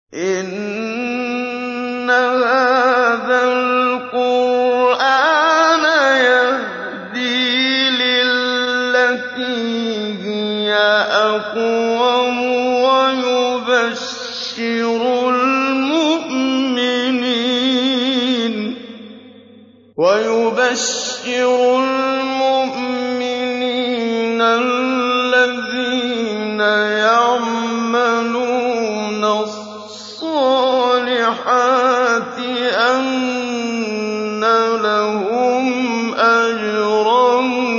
إِنَّ هَٰذَا الْقُرْآنَ يَهْدِي لِلَّتِي هِيَ أَقْوَمُ وَيُبَشِّرُ الْمُؤْمِنِينَ الَّذِينَ يَعْمَلُونَ الصَّالِحَاتِ أَنَّ لَهُمْ أَجْرًا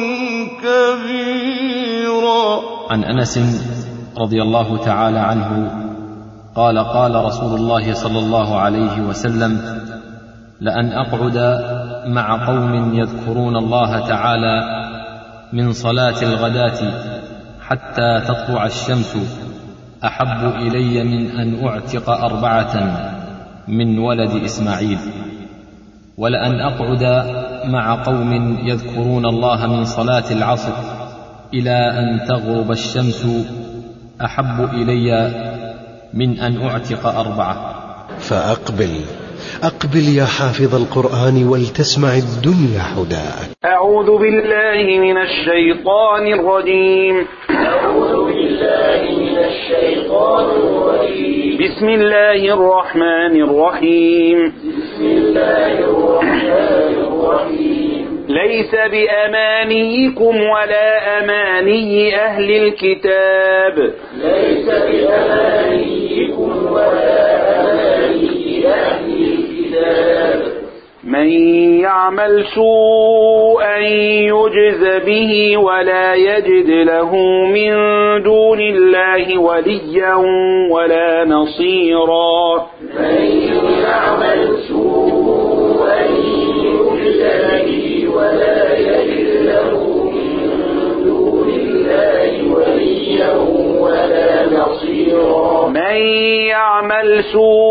كَبِيرًا عن انس رضي الله تعالى عنه قال قال رسول الله صلى الله عليه وسلم لان اقعد مع قوم يذكرون الله تعالى من صلاه الغداه حتى تطلع الشمس احب الي من ان اعتق اربعه من ولد اسماعيل ولان اقعد مع قوم يذكرون الله من صلاه العصر الى ان تغرب الشمس احب الي من ان اعتق اربعه فأقبل أقبل يا حافظ القرآن ولتسمع الدنيا حداك أعوذ بالله من الشيطان الرجيم أعوذ بالله من الشيطان الرجيم بسم الله الرحمن الرحيم بسم الله الرحمن الرحيم ليس بأمانيكم ولا أماني أهل الكتاب ليس بأمانيكم ولا أماني أهل الكتاب من يعمل سوءا يجز به ولا يجد له من دون الله وليا ولا نصيرا من يعمل سوءا يجز به ولا يجد له من دون الله وليا ولا نصيرا من يعمل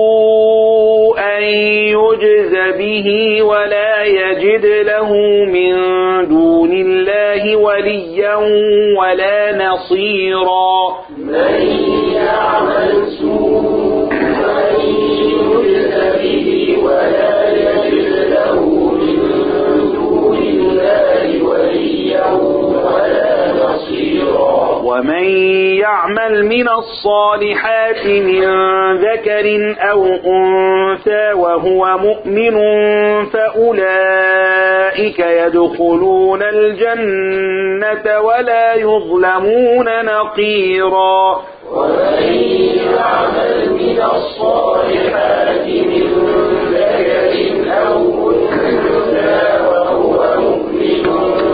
سوءا يجز به ولا يجد له من دون الله وليا ولا نصيرا من يعمل سوءا يجز به ولا يجد له من دون الله وليا ولا نصيرا ومن يعمل من الصالحات من ذكر أو أنثى وهو مؤمن فأولئك يدخلون الجنة ولا يظلمون نقيرا ومن يعمل من الصالحات من ذكر أو أنثى وهو مؤمن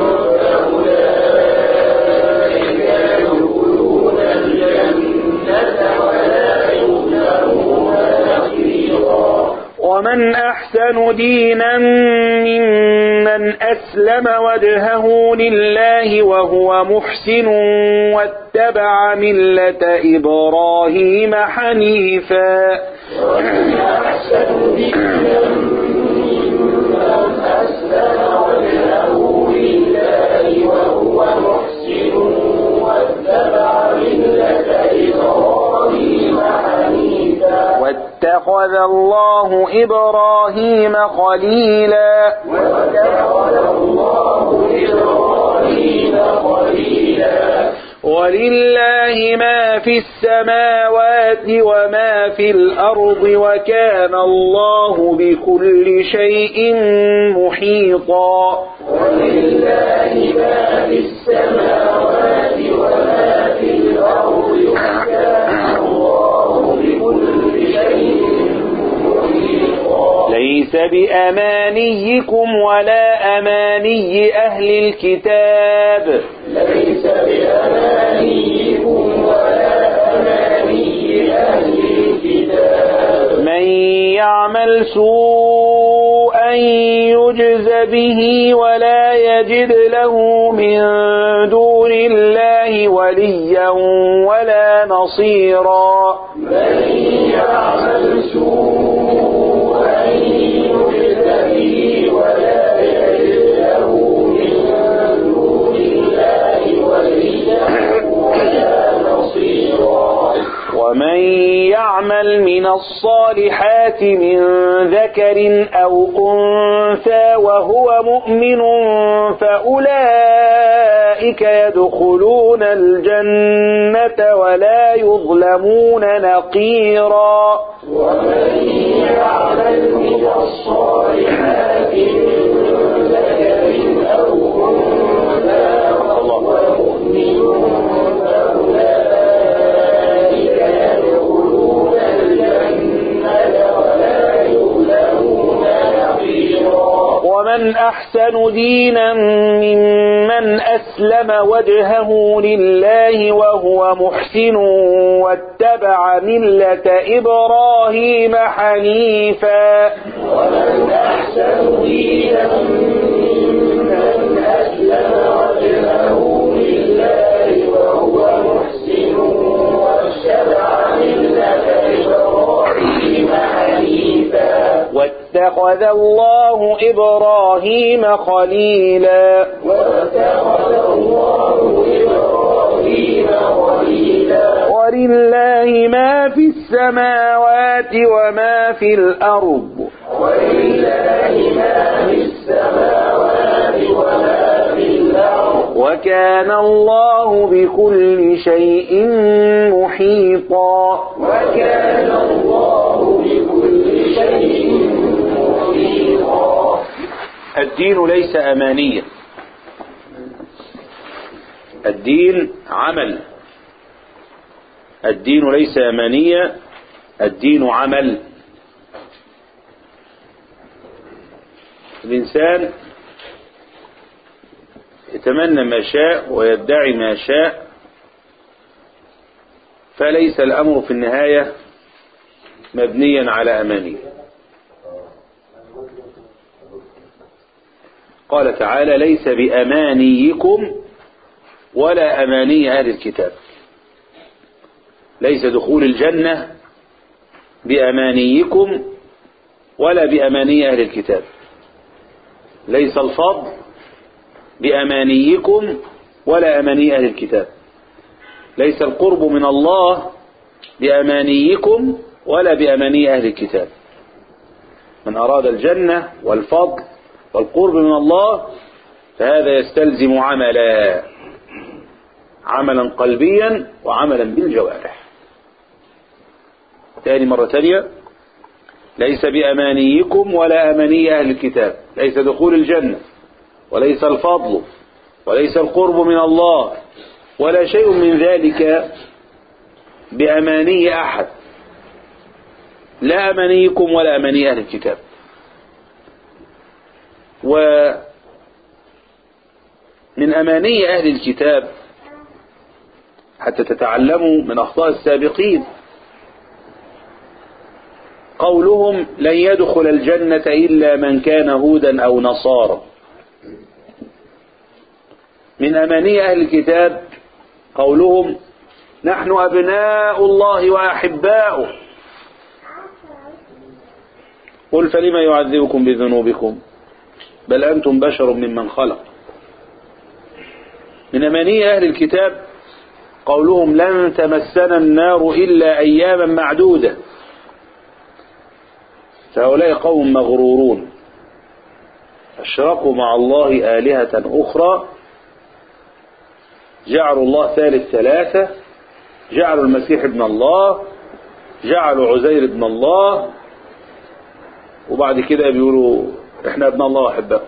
فأولئك يدخلون الجنة ولا يظلمون نقيرا ومن أحسن دينا ممن أسلم وجهه لله وهو محسن واتبع ملة إبراهيم حنيفا ومن أحسن دينا ممن أسلم وجهه لله وهو محسن واتبع ملة إبراهيم حنيفا واتخذ الله إبراهيم خليلا واتخذ الله إبراهيم خليلا ولله ما في السماوات وما في الأرض وكان الله بكل شيء محيطا ولله ما في السماوات وما في الأرض وكان الله بكل شيء محيطا ليس بأمانيكم ولا أماني أهل الكتاب ليس بأمانيكم ولا أماني أهل الكتاب من يعمل سوءا يجز به ولا يجد له من دون الله وليا ولا نصيرا من يعمل سوءا يجز به ولا يجد له من دون الله وليا ولا نصيرا ومن يعمل من الصالحات من ذكر أو أنثى وهو مؤمن فأولئك يدخلون الجنة ولا يظلمون نقيرا ومن يعمل من الصالحات من ذكر أو أنثى وهو مؤمن فأولئك يدخلون الجنة ولا يظلمون نقيرا ومن أحسن دينا ممن أسلم وجهه لله وهو محسن واتبع ملة إبراهيم حنيفا ومن أحسن دينا ممن أسلم وجهه لله وهو محسن واتبع ملة إبراهيم حنيفا واتخذ الله إبراهيم خليلا واتخذ الله إبراهيم خليلا ولله ما في السماوات وما في الأرض ولله ما في السماوات وما في الأرض وكان الله بكل شيء محيطا وكان الله بكل شيء محيطا الدين ليس أمانيا الدين عمل الدين ليس أمانيا الدين عمل الإنسان يتمنى ما شاء ويدعي ما شاء فليس الأمر في النهاية مبنيا على أماني قال تعالى ليس بأمانيكم ولا أماني أهل الكتاب ليس دخول الجنة بأمانيكم ولا بأماني أهل الكتاب ليس الفضل بأمانيكم ولا أماني أهل الكتاب ليس القرب من الله بأمانيكم ولا بأماني أهل الكتاب من أراد الجنة والفضل والقرب من الله فهذا يستلزم عملا عملا قلبيا وعملا بالجوارح تاني مرة تانية ليس بأمانيكم ولا أماني أهل الكتاب ليس دخول الجنة وليس الفضل وليس القرب من الله ولا شيء من ذلك بأماني أحد لا أمانيكم ولا أماني أهل الكتاب ومن أماني أهل الكتاب حتى تتعلموا من أخطاء السابقين قولهم لن يدخل الجنة إلا من كان هودا أو نصارى من أماني أهل الكتاب قولهم نحن أبناء الله وأحباؤه قل فلم يعذبكم بذنوبكم بل أنتم بشر ممن خلق من أماني أهل الكتاب قولهم لن تمسنا النار إلا أياما معدودة فهؤلاء قوم مغرورون أشركوا مع الله آلهة أخرى جعلوا الله ثالث ثلاثة جعلوا المسيح ابن الله جعلوا عزير ابن الله وبعد كده بيقولوا احنا ابن الله واحباء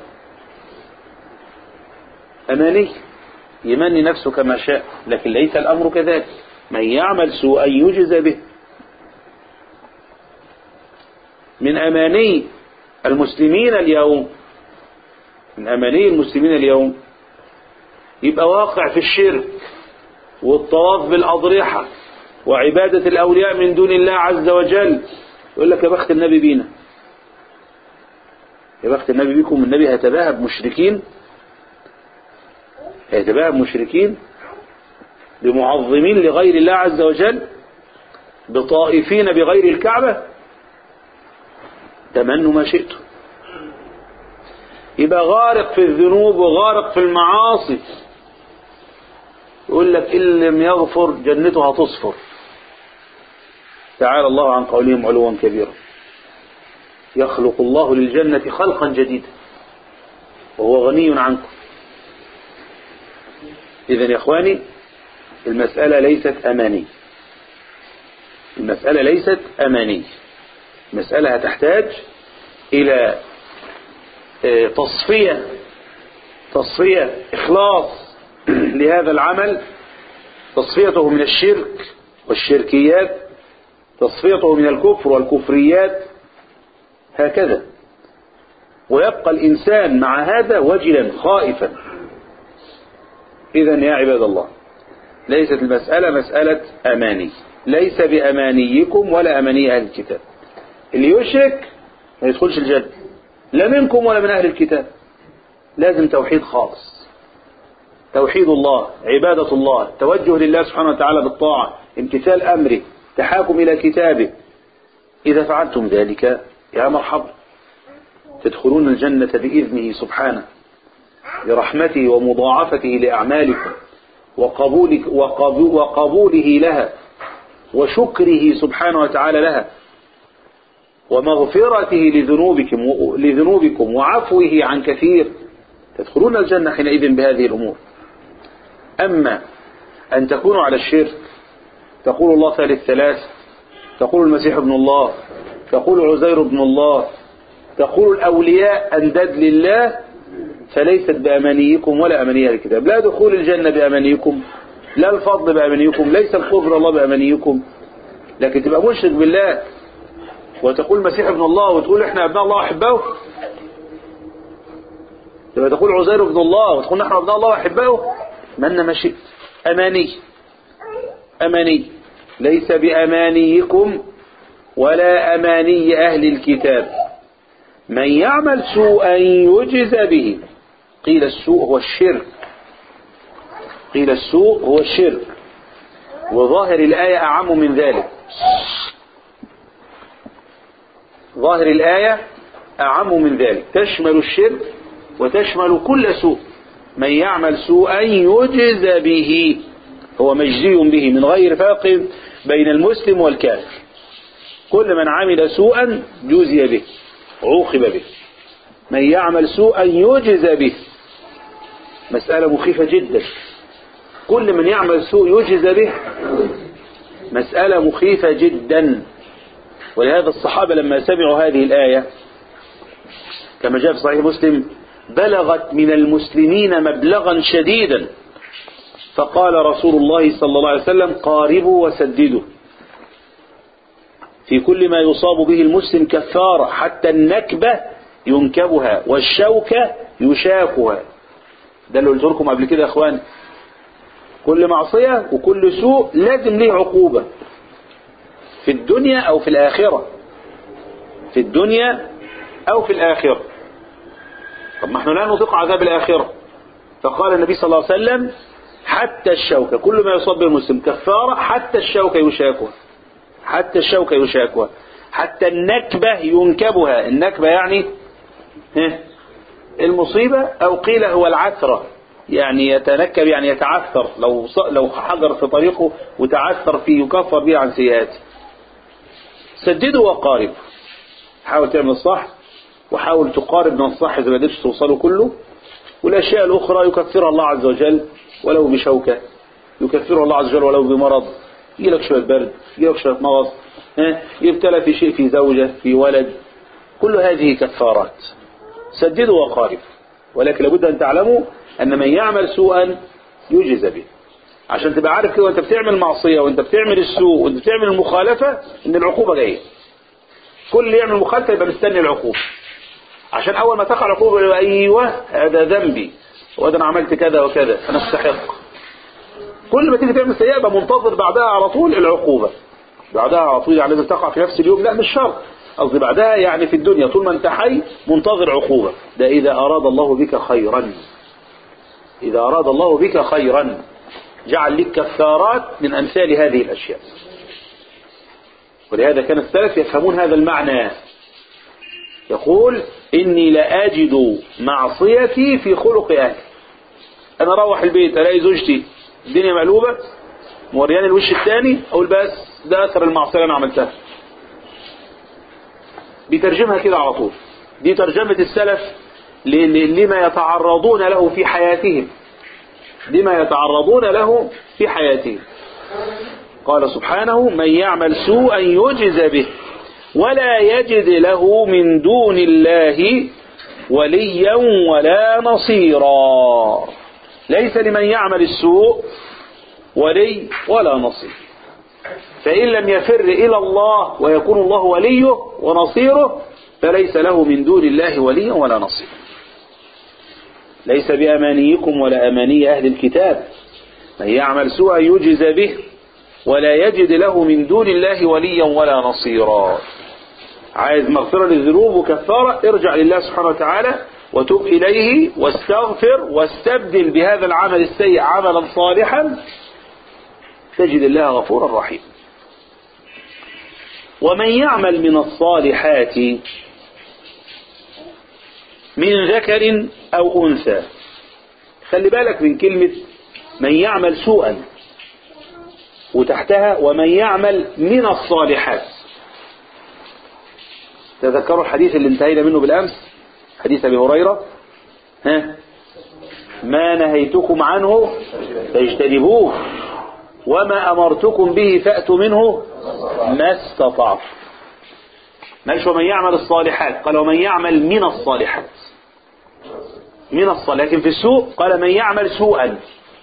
أماني يمني نفسه كما شاء لكن ليس الأمر كذلك من يعمل سوءا يجزى به من أماني المسلمين اليوم من أماني المسلمين اليوم يبقى واقع في الشرك والطواف بالأضرحة وعبادة الأولياء من دون الله عز وجل يقول لك يا بخت النبي بينا يا بخت النبي بيكم النبي هيتباهى بمشركين هيتباهى بمشركين بمعظمين لغير الله عز وجل بطائفين بغير الكعبة تمنوا ما شئتم يبقى غارق في الذنوب وغارق في المعاصي يقول لك إن لم يغفر جنته هتصفر تعالى الله عن قولهم علوا كبيرا يخلق الله للجنة خلقا جديدا وهو غني عنكم إذا يا إخواني المسألة ليست أماني المسألة ليست أماني المسألة هتحتاج إلى آه، تصفية تصفية إخلاص لهذا العمل تصفيته من الشرك والشركيات تصفيته من الكفر والكفريات هكذا ويبقى الإنسان مع هذا وجلا خائفا إذا يا عباد الله ليست المسألة مسألة أماني ليس بأمانيكم ولا أماني أهل الكتاب اللي يشرك ما يدخلش الجنة لا منكم ولا من أهل الكتاب لازم توحيد خالص توحيد الله عبادة الله توجه لله سبحانه وتعالى بالطاعة امتثال أمره تحاكم إلى كتابه إذا فعلتم ذلك يا مرحبا تدخلون الجنة بإذنه سبحانه برحمته ومضاعفته لأعمالكم وقبولك وقبو وقبوله لها وشكره سبحانه وتعالى لها ومغفرته لذنوبكم لذنوبكم وعفوه عن كثير تدخلون الجنة حينئذ بهذه الأمور أما أن تكونوا على الشرك تقول الله ثالث ثلاث تقول المسيح ابن الله تقول عزير ابن الله تقول الأولياء أنداد لله فليست بأمانيكم ولا أماني أهل الكتاب لا دخول الجنة بأمانيكم لا الفضل بأمانيكم ليس القرب الله بأمانيكم لكن تبقى مشرك بالله وتقول المسيح ابن الله وتقول احنا ابناء الله احبائه تبقى تقول عزير ابن الله وتقول نحن ابناء الله احبائه من ماشي اماني اماني ليس بامانيكم ولا اماني اهل الكتاب من يعمل سوءا يجز به قيل السوء هو الشرك قيل السوء هو الشرك وظاهر الآية أعم من ذلك ظاهر الآية أعم من ذلك تشمل الشرك وتشمل كل سوء من يعمل سوءا يجز به هو مجزي به من غير فرق بين المسلم والكافر كل من عمل سوءا جزي به عوقب به من يعمل سوءا يجز به مسألة مخيفة جدا كل من يعمل سوء يجز به مسألة مخيفة جدا ولهذا الصحابة لما سمعوا هذه الآية كما جاء في صحيح مسلم بلغت من المسلمين مبلغا شديدا فقال رسول الله صلى الله عليه وسلم قاربوا وسددوا في كل ما يصاب به المسلم كفارة حتى النكبة ينكبها والشوكة يشاكها ده اللي قلت لكم قبل كده يا اخوان كل معصية وكل سوء لازم ليه عقوبة في الدنيا او في الاخرة في الدنيا او في الاخرة طب ما احنا لا نطيق عذاب الاخرة فقال النبي صلى الله عليه وسلم حتى الشوكة كل ما يصاب به المسلم كفارة حتى الشوكة يشاكها حتى الشوكة يشاكها حتى النكبة ينكبها النكبة يعني ها المصيبة أو قيل هو العثرة يعني يتنكب يعني يتعثر لو لو حجر في طريقه وتعثر فيه يكفر به عن سيئاته سددوا وقارب حاول تعمل الصح وحاول تقارب من الصح إذا ما قدرتش توصله كله والأشياء الأخرى يكفرها الله عز وجل ولو بشوكة يكفرها الله عز وجل ولو بمرض يجيلك شوية برد يجيلك شوية مغص ها يبتلى في شيء في زوجة في ولد كل هذه كفارات سددوا وقارب ولكن لابد أن تعلموا أن من يعمل سوءا يجز به عشان تبقى عارف كده وانت بتعمل معصية وانت بتعمل السوء وانت بتعمل المخالفة ان العقوبة جاية كل اللي يعمل مخالفة يبقى مستني العقوبة عشان اول ما تقع العقوبة يبقى ايوه هذا ذنبي وده انا عملت كذا وكذا انا استحق كل ما تيجي تعمل سيئة يبقى منتظر بعدها على طول العقوبة بعدها على طول يعني لازم تقع في نفس اليوم لا مش شرط قصدي بعدها يعني في الدنيا طول ما انت حي منتظر عقوبة ده إذا أراد الله بك خيرا إذا أراد الله بك خيرا جعل لك كفارات من أمثال هذه الأشياء ولهذا كان السلف يفهمون هذا المعنى يقول إني لأجد معصيتي في خلق أهلي أنا أروح البيت ألاقي زوجتي الدنيا مقلوبة مورياني الوش الثاني اقول بس ده اثر المعصيه اللي انا عملتها بيترجمها كده على طول دي ترجمة السلف ل- ل- لما يتعرضون له في حياتهم لما يتعرضون له في حياتهم قال سبحانه من يعمل سوءا يجز به ولا يجد له من دون الله وليا ولا نصيرا ليس لمن يعمل السوء ولي ولا نصير فإن لم يفر إلى الله ويكون الله وليه ونصيره فليس له من دون الله ولي ولا نصير ليس بأمانيكم ولا أماني أهل الكتاب من يعمل سوءا يجز به ولا يجد له من دون الله وليا ولا نصيرا عايز مغفرة للذنوب وكفارة ارجع لله سبحانه وتعالى وتوب إليه واستغفر واستبدل بهذا العمل السيء عملا صالحا تجد الله غفورا رحيما ومن يعمل من الصالحات من ذكر أو أنثى خلي بالك من كلمة من يعمل سوءا وتحتها ومن يعمل من الصالحات تذكروا الحديث اللي انتهينا منه بالأمس حديث أبي هريرة ها ما نهيتكم عنه فاجتنبوه وما أمرتكم به فأتوا منه ما استطعت مالش ومن يعمل الصالحات قال ومن يعمل من الصالحات من الصالحات لكن في السوء قال من يعمل سوءا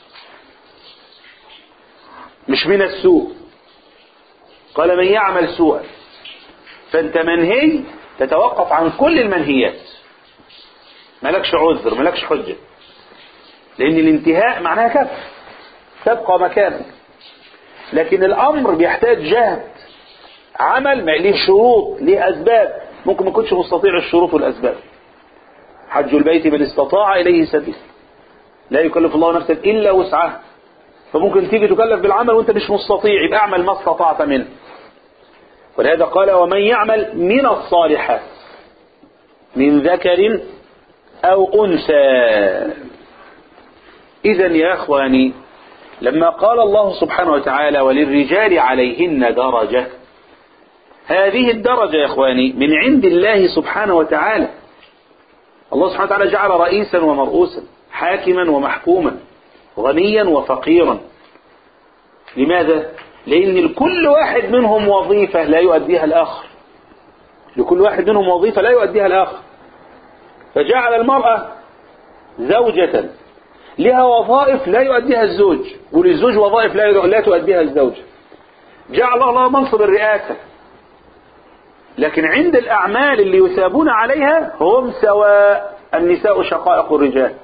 مش من السوء قال من يعمل سوءا فانت منهي تتوقف عن كل المنهيات مالكش عذر مالكش حجة لأن الانتهاء معناها كف تبقى مكانك لكن الأمر بيحتاج جهد عمل ما ليه شروط ليه أسباب ممكن ما يكونش مستطيع الشروط والأسباب حج البيت من استطاع إليه سبيل لا يكلف الله نفسا إلا وسعها فممكن تيجي تكلف بالعمل وانت مش مستطيع يبقى اعمل ما استطعت منه ولهذا قال ومن يعمل من الصالحات من ذكر أو أنثى إذا يا أخواني لما قال الله سبحانه وتعالى وللرجال عليهن درجة هذه الدرجة يا إخواني من عند الله سبحانه وتعالى الله سبحانه وتعالى جعل رئيسا ومرؤوسا حاكما ومحكوما غنيا وفقيرا لماذا؟ لأن لكل واحد منهم وظيفة لا يؤديها الآخر لكل واحد منهم وظيفة لا يؤديها الآخر فجعل المرأة زوجة لها وظائف لا يؤديها الزوج وللزوج وظائف لا لا تؤديها الزوج جعل الله منصب الرئاسة لكن عند الأعمال اللي يثابون عليها هم سواء النساء شقائق الرجال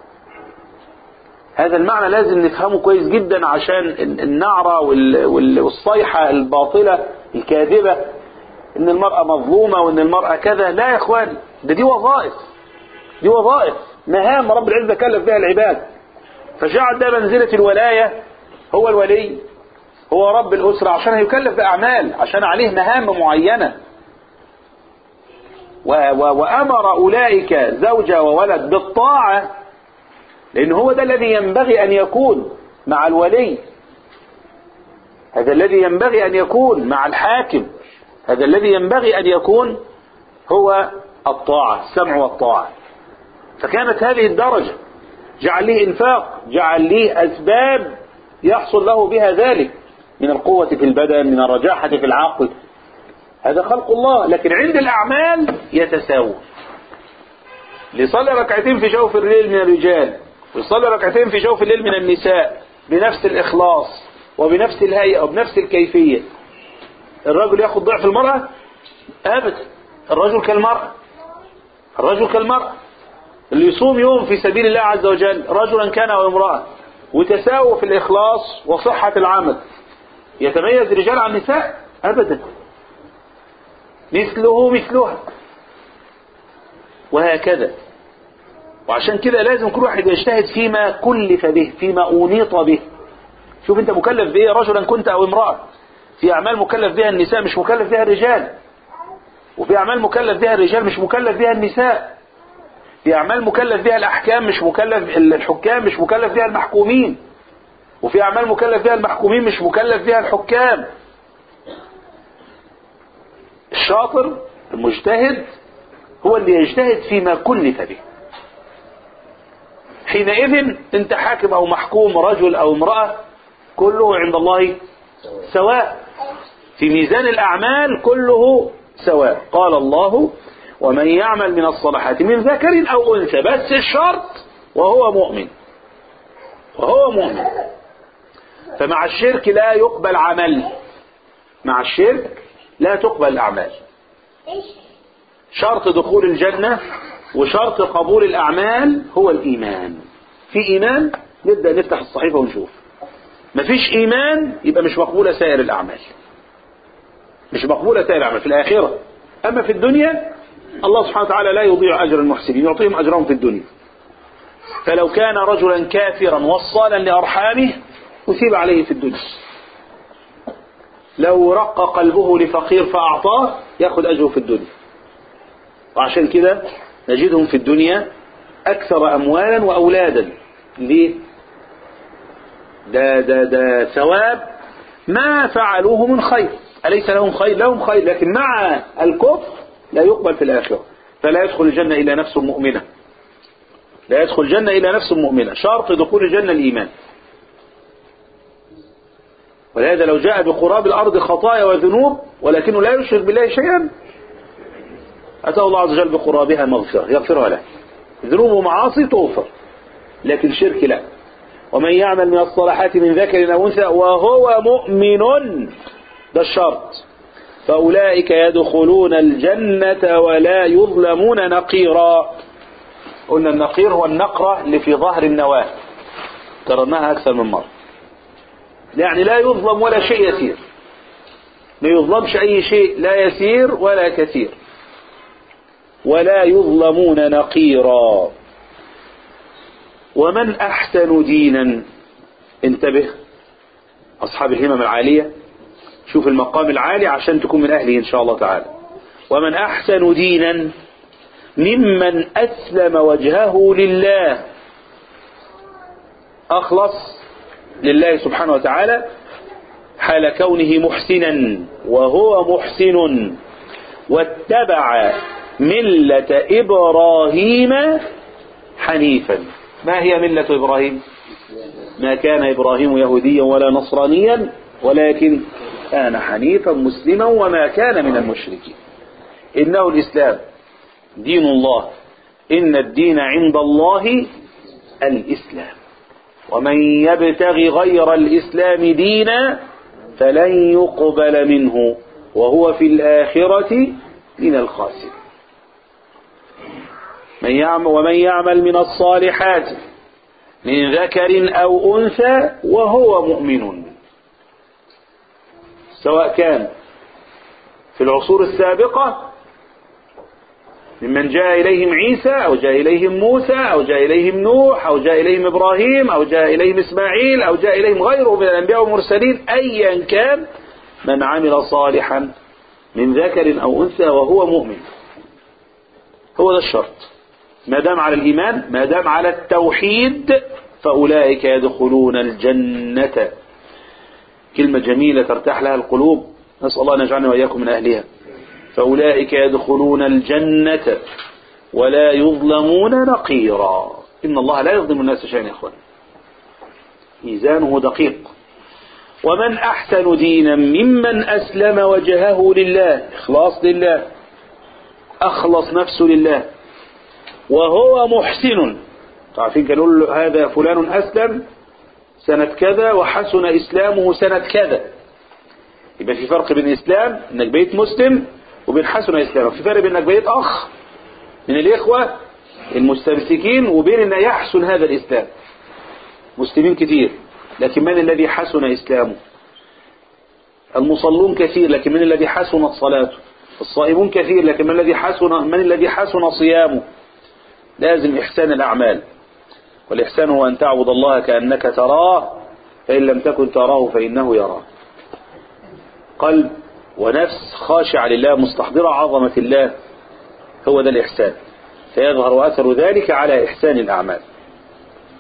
هذا المعنى لازم نفهمه كويس جدا عشان النعرة وال- وال- والصيحة الباطلة الكاذبة ان المرأة مظلومة وان المرأة كذا لا يا اخواني ده دي وظائف دي وظائف مهام رب العزة كلف بها العباد فجعل ده منزلة الولاية هو الولي هو رب الأسرة عشان هيكلف بأعمال عشان عليه مهام معينة و و وأمر أولئك زوجة وولد بالطاعة لأن هو ده الذي ينبغي أن يكون مع الولي هذا الذي ينبغي أن يكون مع الحاكم هذا الذي ينبغي أن يكون هو الطاعة السمع والطاعة فكانت هذه الدرجة جعل ليه إنفاق جعل ليه أسباب يحصل له بها ذلك من القوة في البدن من الرجاحة في العقل هذا خلق الله لكن عند الأعمال يتساوى ليصلي ركعتين في جوف الليل من الرجال ويصلي ركعتين في جوف الليل من النساء بنفس الإخلاص وبنفس الهيئة وبنفس الكيفية الرجل ياخذ ضعف المرأة أبدا الرجل كالمرأة الرجل كالمرأة اللي يصوم يوم في سبيل الله عز وجل رجلا كان أو امرأة وتساووا في الإخلاص وصحة العمل يتميز الرجال عن النساء أبدا مثله مثلها وهكذا وعشان كده لازم كل واحد يجتهد فيما كلف به فيما أنيط به شوف انت مكلف بايه رجلا كنت او امرأة في اعمال مكلف بها النساء مش مكلف بها الرجال وفي اعمال مكلف بها الرجال مش مكلف بها النساء في اعمال مكلف بها الاحكام مش مكلف الحكام مش مكلف بها المحكومين وفي أعمال مكلف فيها المحكومين مش مكلف فيها الحكام الشاطر المجتهد هو اللي يجتهد فيما كلف به حينئذ انت حاكم او محكوم رجل او امرأة كله عند الله سواء في ميزان الاعمال كله سواء قال الله ومن يعمل من الصالحات من ذكر او انثى بس الشرط وهو مؤمن وهو مؤمن فمع الشرك لا يقبل عمل مع الشرك لا تقبل الاعمال شرط دخول الجنة وشرط قبول الأعمال هو الإيمان في إيمان نبدأ نفتح الصحيفة ونشوف مفيش إيمان يبقى مش مقبولة سائر الأعمال مش مقبولة سائر الأعمال في الآخرة أما في الدنيا الله سبحانه وتعالى لا يضيع أجر المحسنين يعطيهم أجرهم في الدنيا فلو كان رجلا كافرا وصالا لأرحامه أثيب عليه في الدنيا لو رق قلبه لفقير فأعطاه يأخذ أجره في الدنيا وعشان كده نجدهم في الدنيا أكثر أموالا وأولادا ليه؟ ده, ده, ده ثواب ما فعلوه من خير أليس لهم خير لهم خير لكن مع الكفر لا يقبل في الآخرة فلا يدخل الجنة إلا نفس مؤمنة لا يدخل الجنة إلا نفس مؤمنة شرط دخول الجنة الإيمان ولهذا لو جاء بقراب الأرض خطايا وذنوب ولكنه لا يشرك بالله شيئا أتاه الله عز وجل بقرابها مغفرة يغفرها له ذنوب ومعاصي تغفر لكن شرك لا ومن يعمل من الصالحات من ذكر أو أنثى وهو مؤمن ده الشرط فأولئك يدخلون الجنة ولا يظلمون نقيرا قلنا النقير هو النقرة اللي في ظهر النواة كررناها أكثر من مرة يعني لا يظلم ولا شيء يسير ما يظلمش أي شيء لا يسير ولا كثير ولا يظلمون نقيرا ومن أحسن دينا انتبه أصحاب الهمم العالية شوف المقام العالي عشان تكون من أهله إن شاء الله تعالى ومن أحسن دينا ممن أسلم وجهه لله أخلص لله سبحانه وتعالى حال كونه محسنا وهو محسن واتبع ملة إبراهيم حنيفا ما هي ملة إبراهيم ما كان إبراهيم يهوديا ولا نصرانيا ولكن كان حنيفا مسلما وما كان من المشركين إنه الإسلام دين الله إن الدين عند الله الإسلام ومن يبتغي غير الإسلام دينا فلن يقبل منه وهو في الآخرة من الخاسرين من يعمل ومن يعمل من الصالحات من ذكر أو أنثى وهو مؤمن سواء كان في العصور السابقة ممن جاء إليهم عيسى أو جاء إليهم موسى أو جاء إليهم نوح أو جاء إليهم إبراهيم أو جاء إليهم إسماعيل أو جاء إليهم غيره من الأنبياء والمرسلين أيا كان من عمل صالحا من ذكر أو أنثى وهو مؤمن هو ده الشرط ما دام على الإيمان ما دام على التوحيد فأولئك يدخلون الجنة كلمة جميلة ترتاح لها القلوب نسأل الله أن يجعلنا وإياكم من أهلها فأولئك يدخلون الجنة ولا يظلمون نقيرا إن الله لا يظلم الناس شيئا يا إخوان ميزانه دقيق ومن أحسن دينا ممن أسلم وجهه لله إخلاص لله أخلص نفسه لله وهو محسن تعرفين كانوا له هذا فلان أسلم سنة كذا وحسن إسلامه سنة كذا يبقى في فرق بين إسلام إنك بقيت مسلم وبين حسن إسلامك في فرق بين إنك بقيت أخ من الإخوة المستمسكين وبين أن يحسن هذا الإسلام مسلمين كثير لكن من الذي حسن إسلامه المصلون كثير لكن من الذي حسنت صلاته الصائمون كثير لكن من الذي حسن من الذي حسن صيامه لازم إحسان الأعمال والإحسان هو أن تعبد الله كأنك تراه فإن لم تكن تراه فإنه يراه قلب ونفس خاشع لله مستحضرة عظمة الله هو ده الإحسان فيظهر أثر ذلك على إحسان الأعمال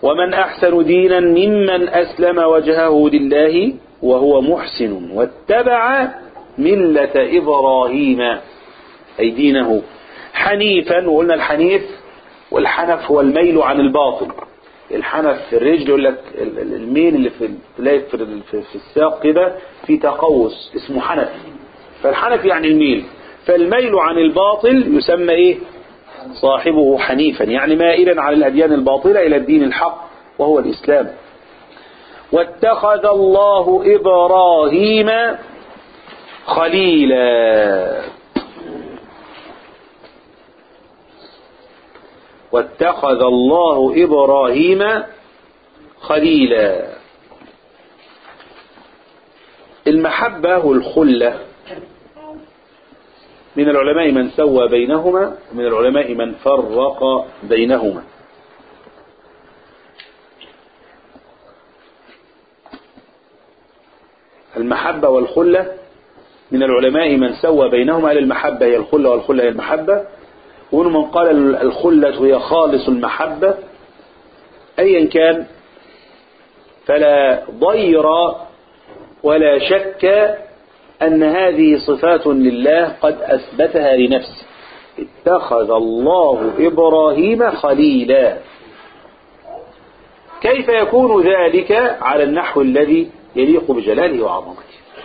ومن أحسن دينا ممن أسلم وجهه لله وهو محسن واتبع ملة إبراهيم أي دينه حنيفا وقلنا الحنيف والحنف هو الميل عن الباطل الحنف في الرجل يقول لك ال- ال- الميل اللي في تلاقي في, ال- في, في الساق كده في تقوس اسمه حنف فالحنف يعني الميل فالميل عن الباطل يسمى ايه صاحبه حنيفا يعني مائلا عن الأديان الباطلة إلى الدين الحق وهو الإسلام واتخذ الله إبراهيم خليلا واتخذ الله إبراهيم خليلا المحبة والخلة من العلماء من سوى بينهما ومن العلماء من فرق بينهما المحبة والخلة من العلماء من سوى بينهما هل المحبة هي الخلة والخلة هي المحبة ومن من قال الخلة هي خالص المحبة أيا كان فلا ضير ولا شك أن هذه صفات لله قد أثبتها لنفسه اتخذ الله إبراهيم خليلا كيف يكون ذلك على النحو الذي يليق بجلاله وعظمته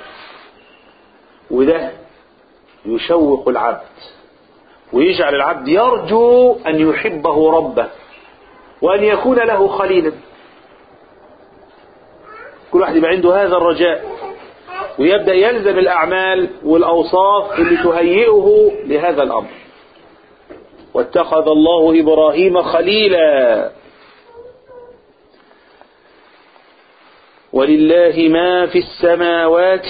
وده يشوق العبد ويجعل العبد يرجو أن يحبه ربه وأن يكون له خليلا كل واحد يبقى عنده هذا الرجاء ويبدأ يلزم الأعمال والأوصاف اللي تهيئه لهذا الأمر واتخذ الله إبراهيم خليلا ولله ما في السماوات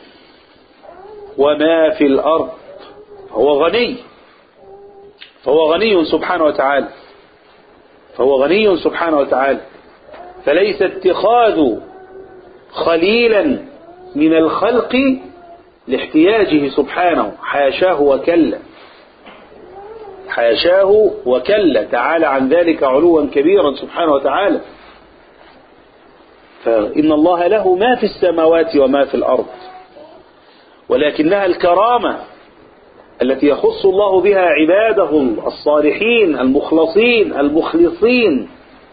وما في الأرض هو غني فهو غني سبحانه وتعالى فهو غني سبحانه وتعالى فليس اتخاذ خليلا من الخلق لاحتياجه سبحانه حاشاه وكلا حاشاه وكلا تعالى عن ذلك علوا كبيرا سبحانه وتعالى فإن الله له ما في السماوات وما في الأرض ولكنها الكرامة التي يخص الله بها عباده الصالحين المخلصين المخلصين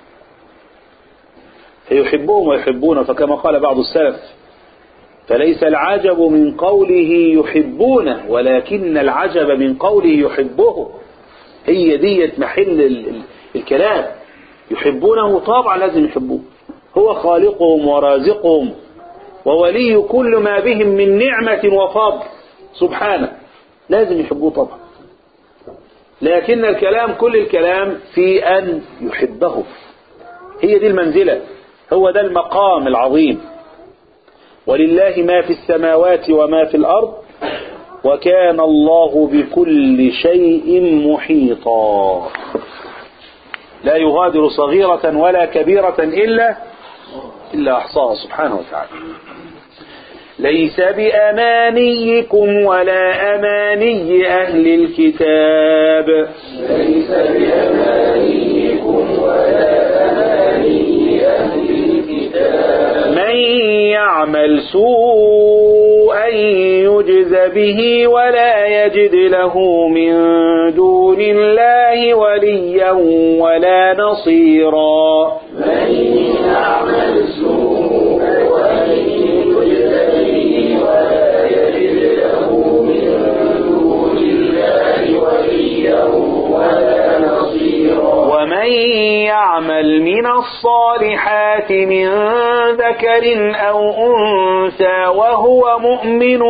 فيحبهم ويحبونه فكما قال بعض السلف فليس العجب من قوله يحبونه ولكن العجب من قوله يحبه هي دية محل ال- ال- الكلام يحبونه طبعا لازم يحبوه هو خالقهم ورازقهم وولي كل ما بهم من نعمة وفضل سبحانه لازم يحبوه طبعا لكن الكلام كل الكلام في أن يحبه هي دي المنزلة هو ده المقام العظيم ولله ما في السماوات وما في الأرض وكان الله بكل شيء محيطا لا يغادر صغيرة ولا كبيرة إلا إلا أحصاها سبحانه وتعالى ليس بأمانيكم ولا أماني أهل الكتاب ليس بأمانيكم ولا أماني أهل الكتاب من يعمل سوءا يجز به ولا يجد له من دون الله وليا ولا نصيرا من يعمل سوءا وأن يجز به ولا يجد له من دون الله وليا ولا نصيرا ومن يعمل من الصالحات من ذكر أو أنثى وهو مؤمن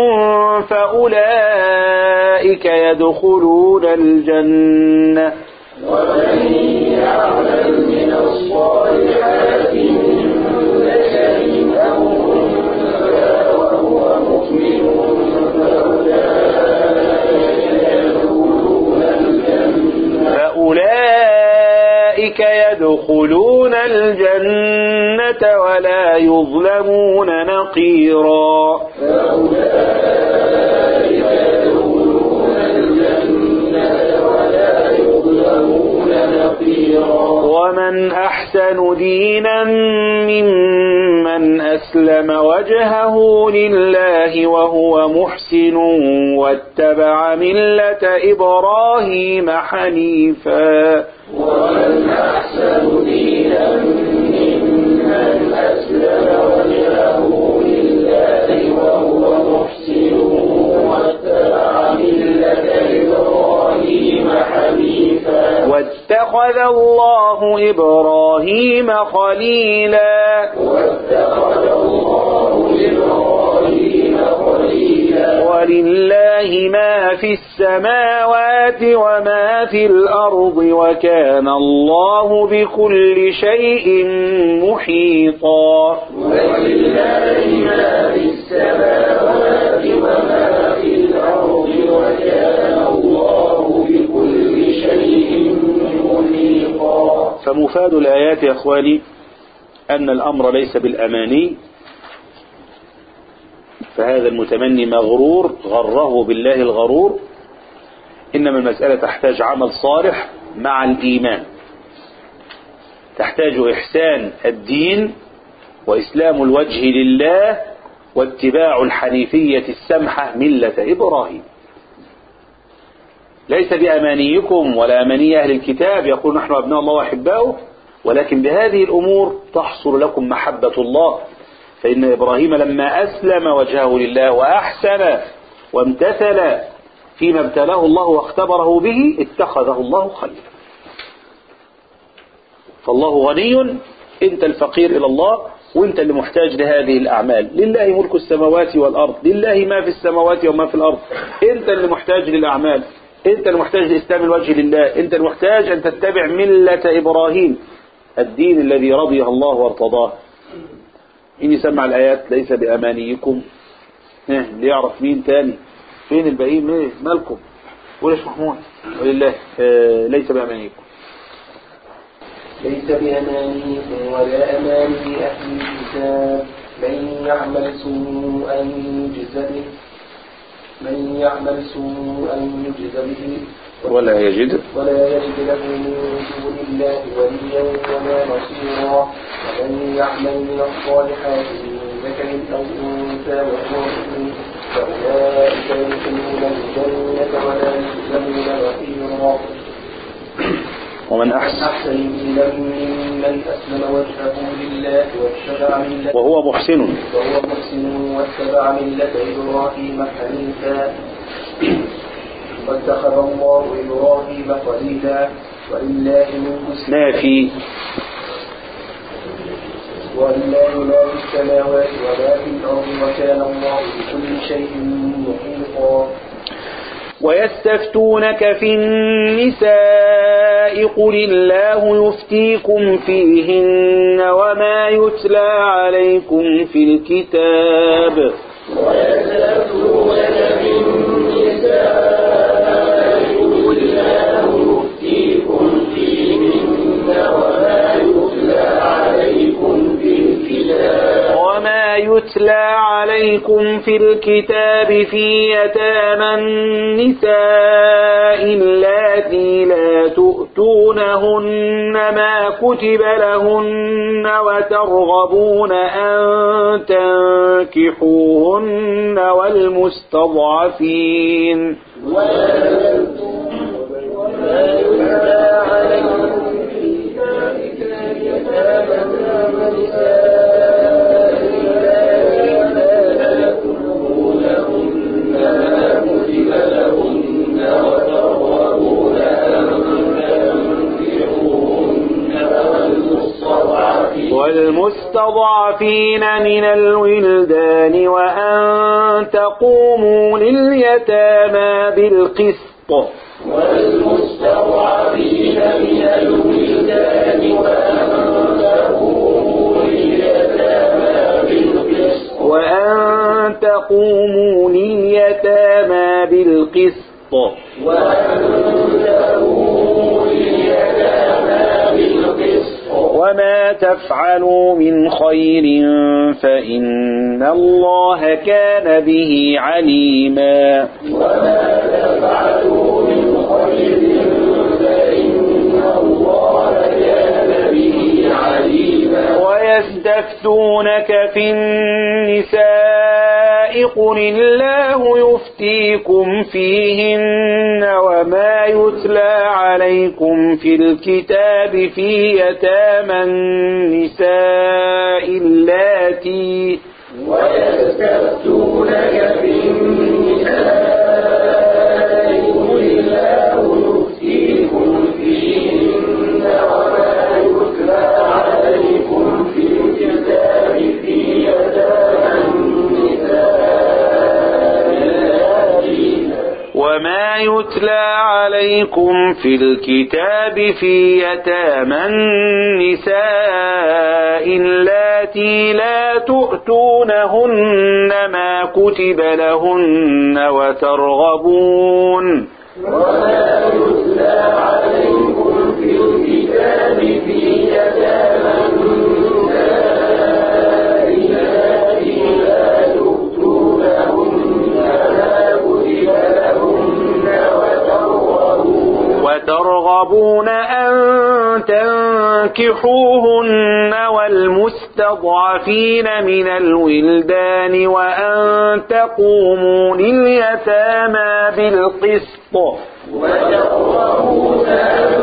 فأولئك يدخلون الجنة ومن يعمل من الصالحات من ذكر أو أنثى وهو مؤمن فأولئك يدخلون الجنة ولا يظلمون نقيرا ومن ومن أحسن دينا ممن أسلم وجهه لله وهو محسن واتبع ملة إبراهيم حنيفا ومن أحسن دينا ممن أسلم وجهه لله وهو محسن واتبع ملة إبراهيم حنيفا واتخذ الله إبراهيم خليلا واتخذ الله إبراهيم خليلا ولله ما في السماوات وما في الأرض وكان الله بكل شيء محيطا ولله ما في السماوات وما في الأرض وكان الله بكل شيء محيطا فمفاد الآيات يا أخواني أن الأمر ليس بالأماني فهذا المتمني مغرور غره بالله الغرور إنما المسألة تحتاج عمل صالح مع الإيمان تحتاج إحسان الدين وإسلام الوجه لله واتباع الحنيفية السمحة ملة إبراهيم ليس بأمانيكم ولا أماني أهل الكتاب يقول نحن أبناء الله وأحباؤه ولكن بهذه الأمور تحصل لكم محبة الله فإن إبراهيم لما أسلم وجهه لله وأحسن وامتثل فيما ابتلاه الله واختبره به اتخذه الله خليلا فالله غني انت الفقير الى الله وانت اللي محتاج لهذه الاعمال لله ملك السماوات والارض لله ما في السماوات وما في الارض انت اللي محتاج للاعمال انت اللي محتاج لاسلام الوجه لله انت المحتاج ان تتبع ملة ابراهيم الدين الذي رضيه الله وارتضاه إني سمع الآيات ليس بأمانيكم إيه اللي يعرف مين تاني فين الباقيين ايه مالكم قول يا شيخ محمود ولله آه ليس بأمانيكم ليس بأمانيكم ولا أماني أهل الكتاب من يعمل سوءا يجز به من يعمل سوءا يجز به ولا يجد ولا يجد له من دون الله وليا ولا نصيرا ومن يعمل من الصالحات من ذكر أو أنثى وهو مؤمن فأولئك يدخلون الجنة ولا يظلمون نصيرا ومن أحسن أحسن دينا ممن أسلم وجهه لله واتبع ملة وهو محسن وهو محسن واتبع ملة إبراهيم حنيفا واتخذ الله إبراهيم خليلا ولله ملك الس- ما في ولله ما في السماوات وما في الأرض وكان الله بكل شيء محيطا ويستفتونك في النساء قل الله يفتيكم فيهن وما يتلى عليكم في الكتاب ويستفتونك في النساء قل الله يفتيكم فيهن وما يتلى عليكم في الكتاب وما يتلى عليكم في الكتاب في يتامى النساء اللاتي لا تؤتونهن ما كتب لهن وترغبون أن تنكحوهن والمستضعفين والمستضعفين من الولدان وأن تقوموا لليتامى بالقسط والمستضعفين من الولدان وأن تقوموا لليتامى بالقسط وأن تقوموا لليتامى بالقسط وأن تقوموا لليتامى بالقسط وما تفعلوا من خير فإن الله كان به عليما وما تفعلوا من خير فإن الله كان به يستفتونك في النساء قل الله يفتيكم فيهن وما يتلى عليكم في الكتاب في يتامى النساء اللاتي ويستفتونك في النساء قل الله يفتيكم فيهن وما يتلى عليكم في الكتاب في يتامى النساء اللاتي وما يتلى عليكم في الكتاب في يتامى النساء اللاتي لا تؤتونهن ما كتب لهن وترغبون وما يتلى عليكم في الكتاب في يتامى النساء اللاتي لا تؤتونهن ما كتب لهن وترغبون وترغبون أن تنكحوهن والمستضعفين من الولدان وأن تقوموا لليتامى بالقسط وترغبون أن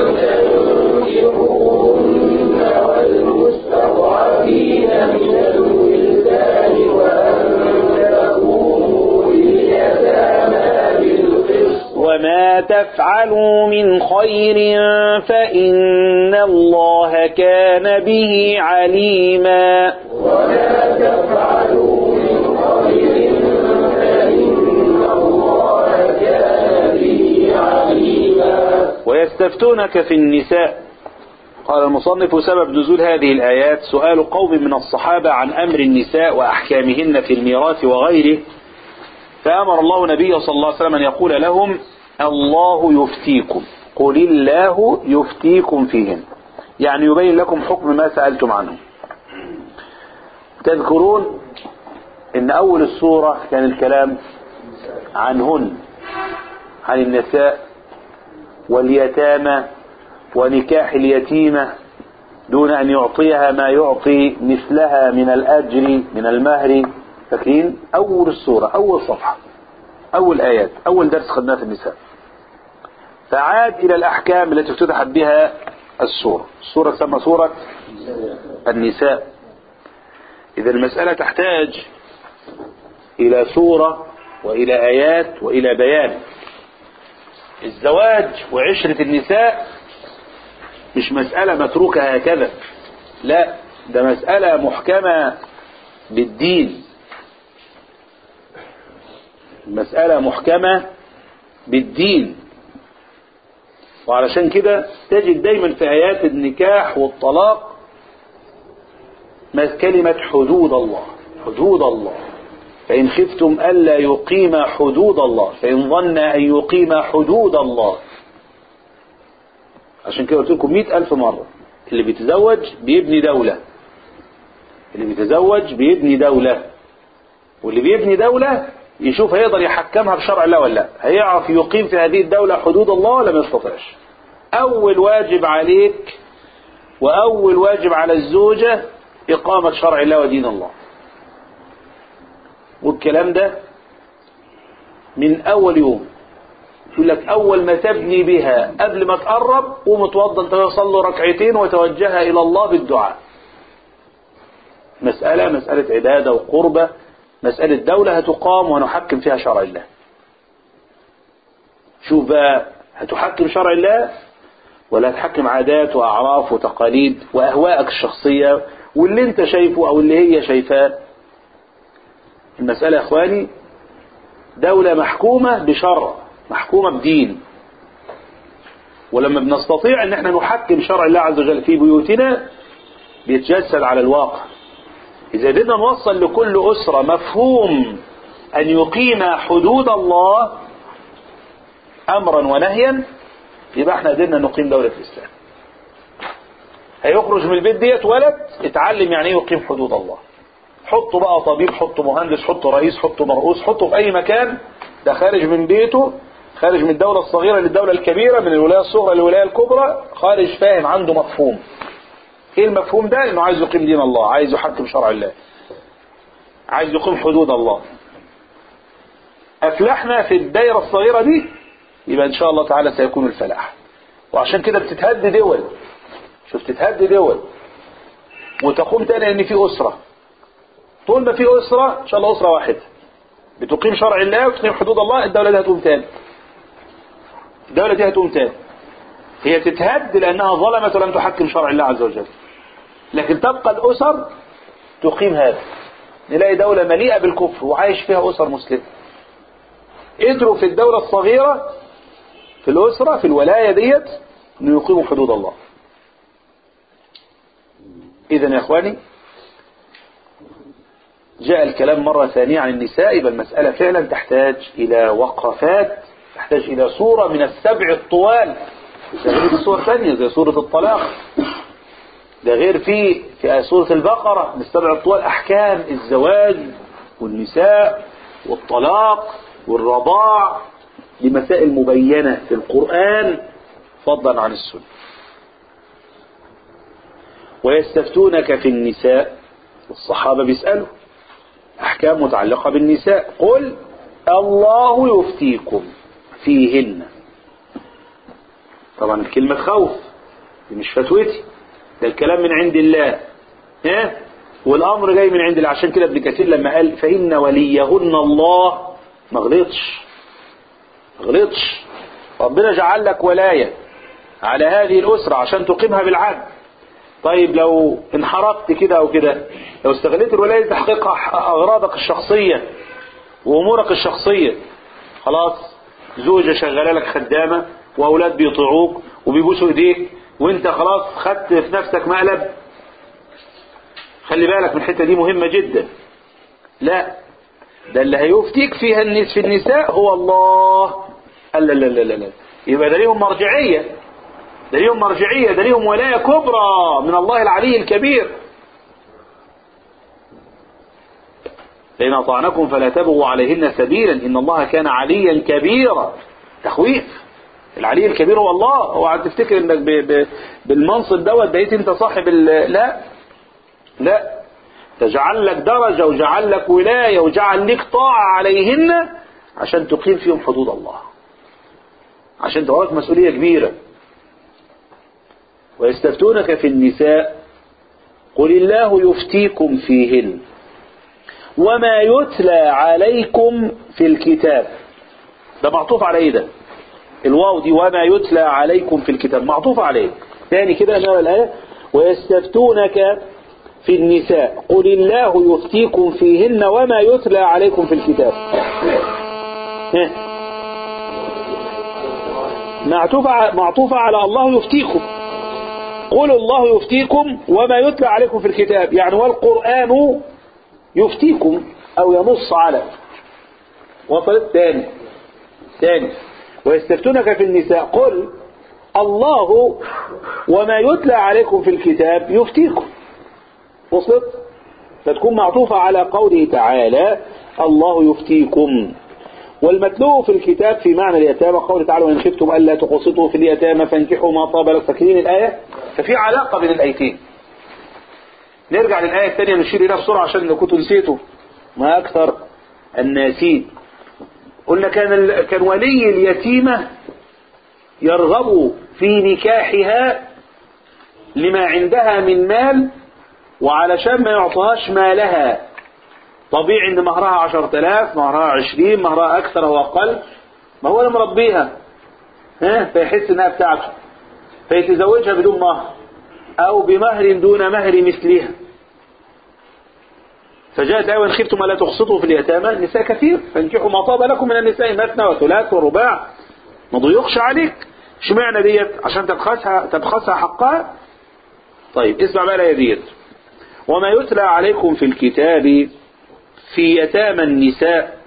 تنكحوهن والمستضعفين من الولدان وأن تقوموا لليتامى بالقسط وما تفعلوا من خير فإن الله كان به عليما وما تفعلوا من خير فإن الله كان به عليما ويستفتونك في النساء قال المصنف سبب نزول هذه الآيات سؤال قوم من الصحابة عن أمر النساء وأحكامهن في الميراث وغيره فأمر الله نبيه صلى الله عليه وسلم أن يقول لهم الله يفتيكم قل الله يفتيكم فيهن يعني يبين لكم حكم ما سألتم عنه تذكرون ان اول السورة كان الكلام عنهن عن النساء واليتامى ونكاح اليتيمة دون ان يعطيها ما يعطي مثلها من الاجر من المهر فاكرين اول السورة اول صفحة اول ايات اول درس خدناه في النساء فعاد الى الاحكام التي افتتحت بها السورة السورة تسمى سورة النساء إذا المسألة تحتاج إلى سورة وإلى آيات وإلى بيان الزواج وعشرة النساء مش مسألة متروكة هكذا لا ده مسألة محكمة بالدين مسألة محكمة بالدين وعلشان كده تجد دايما في آيات النكاح والطلاق كلمة حدود الله حدود الله فإن خفتم ألا يقيم حدود الله فإن ظن أن يقيم حدود الله عشان كده قلت لكم مئة ألف مرة اللي بيتزوج بيبني دولة اللي بيتزوج بيبني دولة واللي بيبني دولة يشوف هيقدر يحكمها بشرع الله ولا لا هيعرف يقيم في هذه الدولة حدود الله ولا ما يستطيعش أول واجب عليك وأول واجب على الزوجة إقامة شرع الله ودين الله والكلام ده من أول يوم يقول لك أول ما تبني بها قبل ما تقرب قوم اتوضى انت تصلي ركعتين وتوجهها إلى الله بالدعاء مسألة مسألة عبادة وقربة مسألة دولة هتقام ونحكم فيها شرع الله شوف بقى هتحكم شرع الله ولا هتحكم عادات وأعراف وتقاليد وأهواءك الشخصية واللي انت شايفه أو اللي هي شايفاه المسألة يا إخواني دولة محكومة بشرع محكومة بدين ولما بنستطيع ان احنا نحكم شرع الله عز وجل في بيوتنا بيتجسد على الواقع إذا قدرنا نوصل لكل أسرة مفهوم أن يقيم حدود الله أمرا ونهيا يبقى احنا قدرنا نقيم دولة الإسلام هيخرج من البيت ديت ولد اتعلم يعني ايه يقيم حدود الله حطه بقى طبيب حطه مهندس حطه رئيس حطه مرؤوس حطه في أي مكان ده خارج من بيته خارج من الدولة الصغيرة للدولة الكبيرة من الولاية الصغرى للولاية الكبرى خارج فاهم عنده مفهوم ايه المفهوم ده انه عايز يقيم دين الله عايز يحكم شرع الله عايز يقيم حدود الله افلحنا في الدائرة الصغيرة دي يبقى ان شاء الله تعالى سيكون الفلاح وعشان كده بتتهد دول شوف تتهد دول وتقوم تاني ان في اسرة طول ما في اسرة ان شاء الله اسرة واحدة بتقيم شرع الله وتقيم حدود الله الدولة دي هتقوم تاني الدولة دي هتقوم تاني هي تتهد لأنها ظلمت ولم تحكم شرع الله عز وجل لكن تبقى الأسر تقيم هذا نلاقي دولة مليئة بالكفر وعايش فيها أسر مسلمة قدروا في الدولة الصغيرة في الأسرة في الولاية ديت أن يقيموا حدود الله إذا يا إخواني جاء الكلام مرة ثانية عن النساء يبقى المسألة فعلا تحتاج إلى وقفات تحتاج إلى صورة من السبع الطوال ده غير في صور ثانية زي سورة الطلاق ده غير في في سورة البقرة من السبع الطوال أحكام الزواج والنساء والطلاق والرضاع لمسائل مبينة في القرآن فضلا عن السنة ويستفتونك في النساء الصحابة بيسألوا أحكام متعلقة بالنساء قل الله يفتيكم فيهن طبعا الكلمة خوف دي مش فتوتي ده الكلام من عند الله ها والأمر جاي من عند الله عشان كده ابن كثير لما قال فإن وليهن الله ما غلطش ما غلطش ربنا جعل لك ولاية على هذه الأسرة عشان تقيمها بالعدل طيب لو انحرفت كده او كده لو استغليت الولاية لتحقيق اغراضك الشخصية وامورك الشخصية خلاص زوجة شغالة لك خدامة واولاد بيطيعوك وبيبوسوا ايديك وانت خلاص خدت في نفسك مقلب خلي بالك من الحتة دي مهمة جدا لا ده اللي هيفتيك فيها النس في النساء هو الله لا لا لا لا لا يبقى ده ليهم مرجعية ده ليهم مرجعية ده ليهم ولاية كبرى من الله العلي الكبير لئن أطعنكم فلا تبغوا عليهن سبيلا إن الله كان عليا كبيرا تخويف العلي الكبير هو الله اوعى تفتكر انك ب... ب... بالمنصب دوت بقيت انت صاحب ال... لا لا تجعل لك درجة وجعل لك ولاية وجعل لك طاعة عليهن عشان تقيم فيهم حدود الله عشان تورك مسؤولية كبيرة ويستفتونك في النساء قل الله يفتيكم فيهن وما يتلى عليكم في الكتاب ده معطوف على ايه ده الواو دي وما يتلى عليكم في الكتاب معطوف عليه تاني كده نرى الآية ويستفتونك في النساء قل الله يفتيكم فيهن وما يتلى عليكم في الكتاب ها. معطوفة معطوفة على الله يفتيكم قل الله يفتيكم وما يتلى عليكم في الكتاب يعني والقرآن يفتيكم أو ينص على وصلت ثاني ثاني ويستفتونك في النساء قل الله وما يتلى عليكم في الكتاب يفتيكم وصلت فتكون معطوفة على قوله تعالى الله يفتيكم والمتلو في الكتاب في معنى اليتامى قوله تعالى وإن خفتم ألا تقسطوا في اليتامى فانكحوا ما طاب لكم فاكرين الآية ففي علاقة بين الآيتين نرجع للآية الثانية نشير إليها بسرعة عشان لو كنتوا نسيتوا ما أكثر الناسين قلنا كان ال... كان ولي اليتيمة يرغب في نكاحها لما عندها من مال وعلشان ما يعطيهاش مالها طبيعي ان مهرها عشر تلاف مهرها عشرين مهرها اكثر او اقل ما هو اللي مربيها ها فيحس انها بتاعته فيتزوجها بدون مهر او بمهر دون مهر مثلها فجاءت آية وإن خفتم ألا تقسطوا في اليتامى النساء كثير فانكحوا ما طاب لكم من النساء مثنى وثلاث ورباع ما ضيقش عليك اشمعنى ديت عشان تبخسها تبخسها حقها طيب اسمع بقى الآية ديت وما يتلى عليكم في الكتاب في يتامى النساء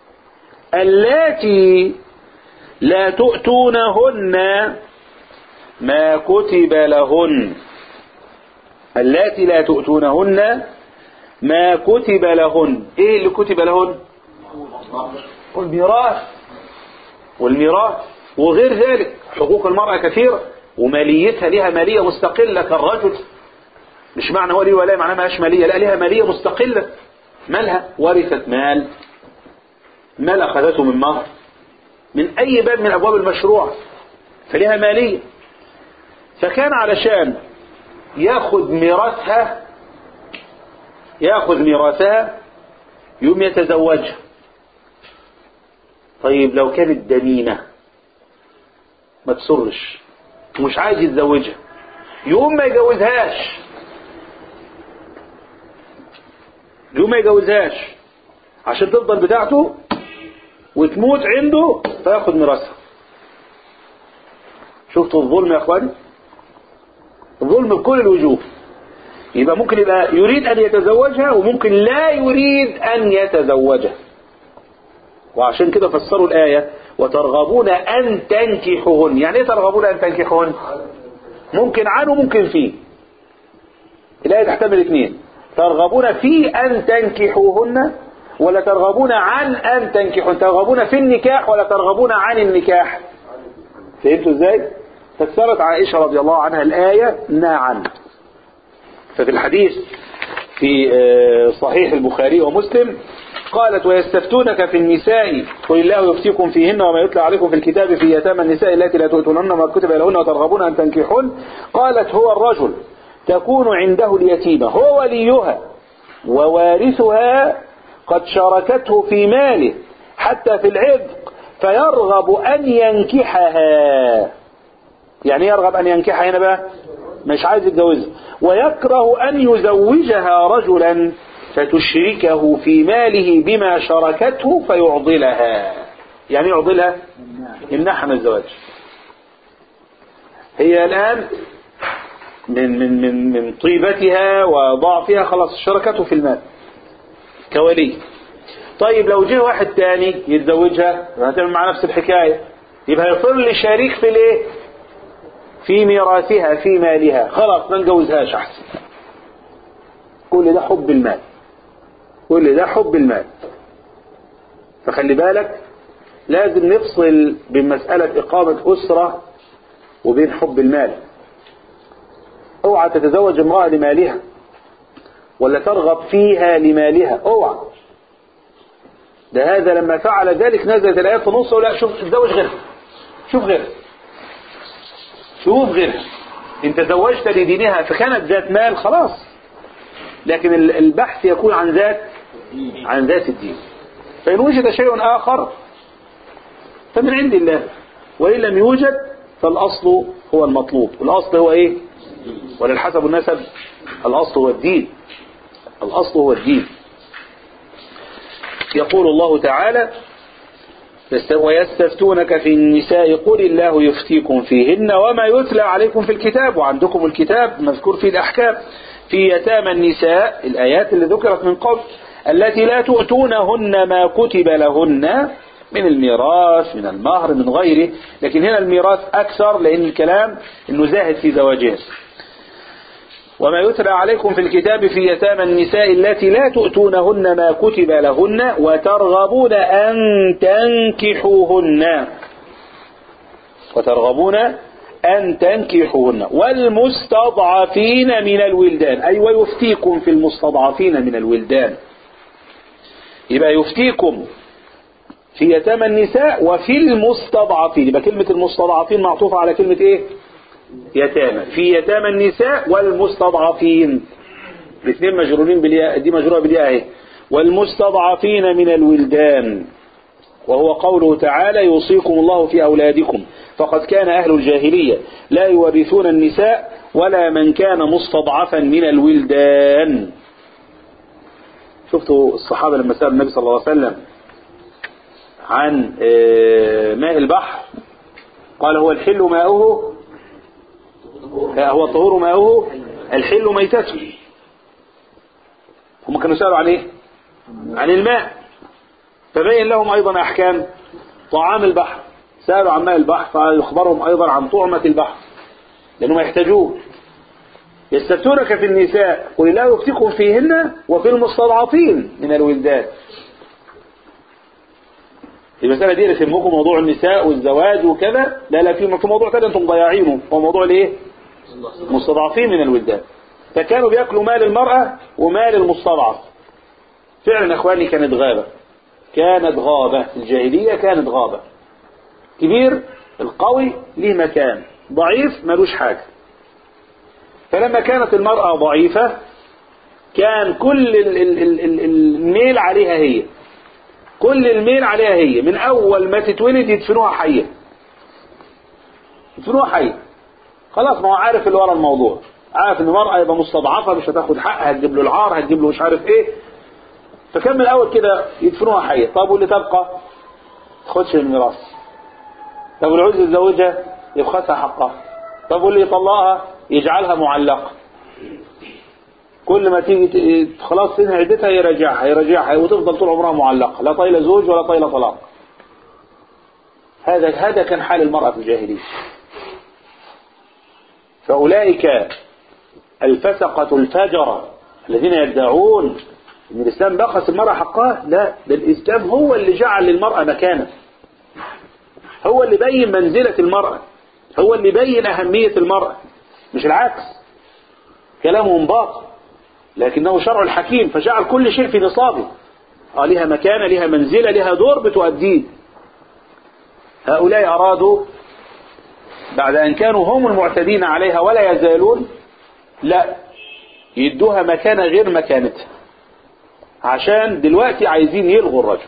اللاتي لا تؤتونهن ما كتب لهن اللاتي لا تؤتونهن ما كتب لهن ايه اللي كتب لهن الميراث والميراث وغير ذلك حقوق المرأة كثيرة وماليتها لها مالية مستقلة كالرجل مش معنى هو ليه ولاية معناها مالهاش مالية لا ليها مالية مستقلة مالها ورثت مال مال أخذته من مهر من أي باب من أبواب المشروع فليها مالية فكان علشان ياخذ ميراثها ياخذ ميراثها يوم يتزوجها طيب لو كانت دميمة ما تسرش ومش عايز يتزوجها يوم ما يجوزهاش يوم ما يجوزهاش عشان تفضل بتاعته وتموت عنده فياخد ميراثها شفتوا الظلم يا اخواني الظلم بكل الوجوه يبقى ممكن يبقى يريد ان يتزوجها وممكن لا يريد ان يتزوجها وعشان كده فسروا الآية وترغبون أن تنكحوهن يعني ايه ترغبون أن تنكحوهن ممكن عن وممكن فيه الآية تحتمل اثنين ترغبون في أن تنكحوهن ولا ترغبون عن أن تنكحوهن ترغبون في النكاح ولا ترغبون عن النكاح فهمتوا ازاي فسرت عائشة رضي الله عنها الآية نعم ففي الحديث في صحيح البخاري ومسلم قالت ويستفتونك في النساء قل الله يفتيكم فيهن وما يتلى عليكم في الكتاب في يتامى النساء التي لا تؤتونهن ما كتب لهن وترغبون أن تنكحون قالت هو الرجل تكون عنده اليتيمة هو وليها ووارثها قد شاركته في ماله حتى في العتق فيرغب أن ينكحها يعني يرغب أن ينكحها هنا بقى مش عايز يتجوزها ويكره أن يزوجها رجلا فتشركه في ماله بما شركته فيعضلها يعني يعضلها يمنعها من الزواج هي الآن من من من من طيبتها وضعفها خلاص شركته في المال كولي طيب لو جه واحد تاني يتزوجها هتعمل مع نفس الحكاية يبقى يصير لي شريك في الايه في ميراثها في مالها خلاص ما نجوزهاش احسن كل ده حب المال كل ده حب المال فخلي بالك لازم نفصل بين مسألة إقامة أسرة وبين حب المال اوعى تتزوج امرأة لمالها ولا ترغب فيها لمالها اوعى ده هذا لما فعل ذلك نزلت الآيات في نص لا شوف تزوج غيرها شوف غيرها شوف غيرها ان تزوجت لدينها فكانت ذات مال خلاص لكن البحث يكون عن ذات عن ذات الدين فإن وجد شيء آخر فمن عند الله وإن لم يوجد فالأصل هو المطلوب الأصل هو إيه ولا حسب النسب الأصل هو الدين الأصل هو الدين يقول الله تعالى ويستفتونك في النساء قل الله يفتيكم فيهن وما يتلى عليكم في الكتاب وعندكم الكتاب مذكور فيه الأحكام في يتامى النساء الآيات اللي ذكرت من قبل التي لا تؤتونهن ما كتب لهن من الميراث من المهر من غيره لكن هنا الميراث أكثر لأن الكلام أنه زاهد في زواجها وما يتلى عليكم في الكتاب في يتامى النساء التي لا تؤتونهن ما كتب لهن وترغبون أن تنكحوهن وترغبون أن تنكحوهن والمستضعفين من الولدان أي أيوة ويفتيكم في المستضعفين من الولدان يبقى يفتيكم في يتامى النساء وفي المستضعفين يبقى كلمة المستضعفين معطوفة على كلمة ايه يتامى في يتامى النساء والمستضعفين الاثنين مجرورين بالياء دي مجرورة بالياء اهي والمستضعفين من الولدان وهو قوله تعالى يوصيكم الله في أولادكم فقد كان أهل الجاهلية لا يورثون النساء ولا من كان مستضعفا من الولدان شفتوا الصحابة لما سأل النبي صلى الله عليه وسلم عن ماء البحر قال هو الحل ماؤه هو الطهور ماؤه الحل ميتته هم كانوا سألوا عن ايه عن الماء فبين لهم ايضا احكام طعام البحر سألوا عن ماء البحر فيخبرهم ايضا عن طعمة البحر لانهم يحتاجوه يستفتونك في النساء قل لا يفتيكم فيهن وفي المستضعفين من الولدان المسألة دي اللي يهمكم موضوع النساء والزواج وكذا لا لا في موضوع تاني انتم ضياعينه هو موضوع الايه مستضعفين من الولدان فكانوا بياكلوا مال المرأة ومال المستضعف فعلا يا اخواني كانت غابة كانت غابة في الجاهلية كانت غابة كبير القوي ليه مكان ضعيف ملوش حاجة فلما كانت المرأة ضعيفة كان كل ال- ال- ال- ال- الميل عليها هي كل الميل عليها هي من أول ما تتولد يدفنوها حية يدفنوها حية خلاص ما هو عارف اللي ورا الموضوع عارف ان المرأة يبقى مستضعفة مش هتاخد حقها هتجيب له العار هتجيب له مش عارف ايه فكان من الاول كده يدفنوها حية طب واللي تبقى تاخدش الميراث طب واللي عاوز يتزوجها يبخسها حقها طب واللي يطلقها يجعلها معلقة كل ما تيجي ت- خلاص سنة عدتها يراجعها يراجعها وتفضل طول عمرها معلقة لا طايلة زوج ولا طايلة طلاق هذا هذا كان حال المرأة في الجاهلية فأولئك الفسقة الفجرة الذين يدعون ان الاسلام بخس المرأة حقها لا ده الاسلام هو اللي جعل للمرأة مكانة هو اللي بين منزلة المرأة هو اللي بين أهمية المرأة مش العكس كلامهم باطل لكنه شرع الحكيم فجعل كل شيء في نصابه آه لها مكانة لها منزلة لها دور بتؤديه هؤلاء أرادوا بعد أن كانوا هم المعتدين عليها ولا يزالون لا يدوها مكانة غير مكانتها عشان دلوقتي عايزين يلغوا الرجل